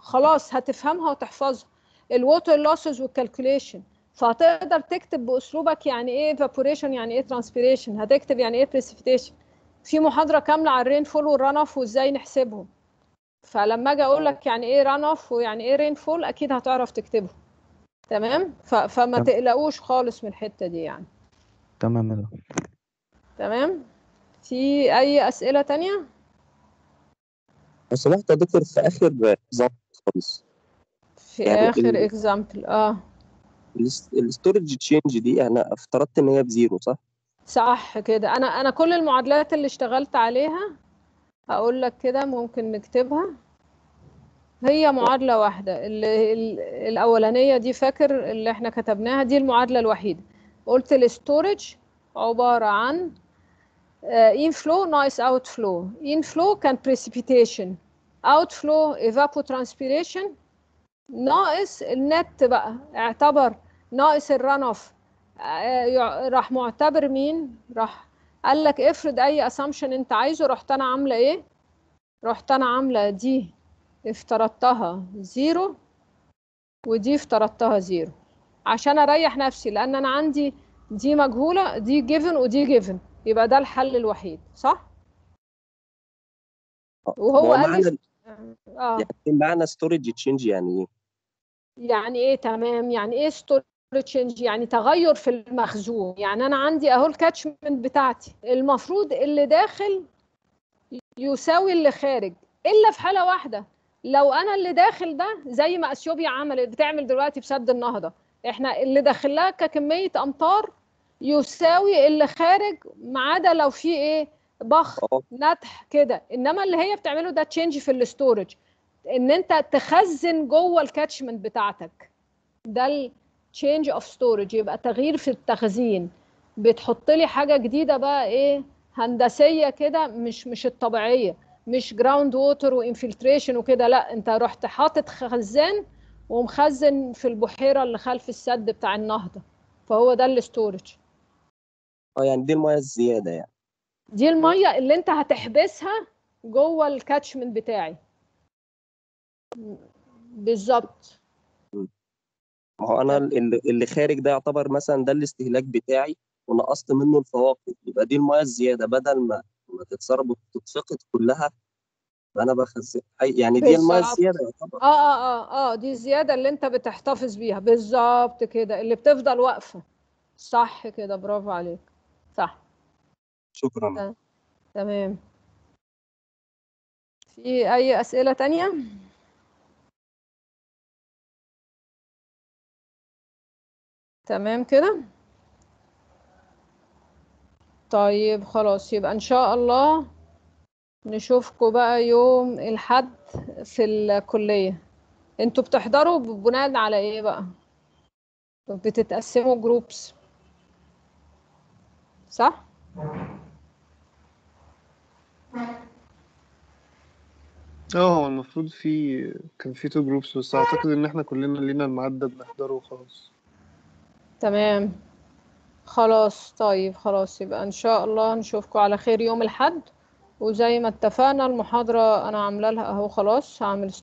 خلاص هتفهمها وتحفظها الووتر لوسز والكالكوليشن فهتقدر تكتب باسلوبك يعني ايه evaporation يعني ايه transpiration هتكتب يعني ايه precipitation في محاضره كامله على الرين فول والران اوف وازاي نحسبهم فلما اجي اقول لك يعني ايه ران اوف ويعني ايه رين فول اكيد هتعرف تكتبه تمام ف... فما تمام. تقلقوش خالص من الحته دي يعني تمام يا دكتور تمام في اي اسئله تانية لو سمحت يا دكتور في اخر نظام خالص في يعني اخر ال- اكزامبل اه الستورج تشينج دي انا افترضت ان هي بزيرو صح؟ صح كده انا انا كل المعادلات اللي اشتغلت عليها هقول لك كده ممكن نكتبها هي معادلة واحدة ال- ال- الأولانية دي فاكر اللي احنا كتبناها دي المعادلة الوحيدة قلت الاستورج عبارة عن inflow ناقص outflow inflow كان precipitation outflow evapotranspiration ناقص النت بقى اعتبر ناقص الران اوف راح معتبر مين راح قال لك افرض اي اسامبشن انت عايزه رحت انا عامله ايه رحت انا عامله دي افترضتها زيرو ودي افترضتها زيرو عشان اريح نفسي لان انا عندي دي مجهوله دي جيفن ودي جيفن يبقى ده الحل الوحيد صح وهو هو قال معنى لي اه يعني معنى ستورج تشينج يعني ايه؟ يعني ايه تمام يعني ايه ستورج تشينج يعني تغير في المخزون يعني انا عندي اهو الكاتشمنت بتاعتي المفروض اللي داخل يساوي اللي خارج الا في حاله واحده لو انا اللي داخل ده زي ما اثيوبيا عملت بتعمل دلوقتي بسد النهضه احنا اللي داخل لها ككميه امطار يساوي اللي خارج ما عدا لو في ايه بخ اه نتح كده انما اللي هي بتعمله ده تشينج في الاستورج ان انت تخزن جوه الكاتشمنت بتاعتك ده التشينج اوف ستورج يبقى تغيير في التخزين بتحط لي حاجه جديده بقى ايه هندسيه كده مش مش الطبيعيه مش جراوند ووتر وانفلتريشن وكده لا انت رحت حاطط خزان ومخزن في البحيره اللي خلف السد بتاع النهضه فهو ده الاستورج اه يعني دي الميه الزياده يعني دي الميه اللي انت هتحبسها جوه الكاتشمنت بتاعي بالظبط ما هو انا اللي, اللي خارج ده يعتبر مثلا ده الاستهلاك بتاعي ونقصت منه الفواقد يبقى دي الميه الزياده بدل ما ما تتسرب وتتفقد كلها فانا بخزن أي- يعني دي الميه بالظبط. الزياده يعتبر اه اه اه اه دي الزياده اللي انت بتحتفظ بيها بالظبط كده اللي بتفضل واقفه صح كده برافو عليك صح شكرا تمام في اي اسئله تانية تمام كده طيب خلاص يبقى ان شاء الله نشوفكم بقى يوم الحد في الكلية انتوا بتحضروا بناء على ايه بقى بتتقسموا جروبس صح اه هو المفروض في كان في تو جروبس بس اعتقد ان احنا كلنا لينا الميعاد ده بنحضره وخلاص تمام خلاص طيب خلاص يبقى ان شاء الله نشوفكم على خير يوم الحد وزي ما اتفقنا المحاضرة انا عاملة لها اهو خلاص هعمل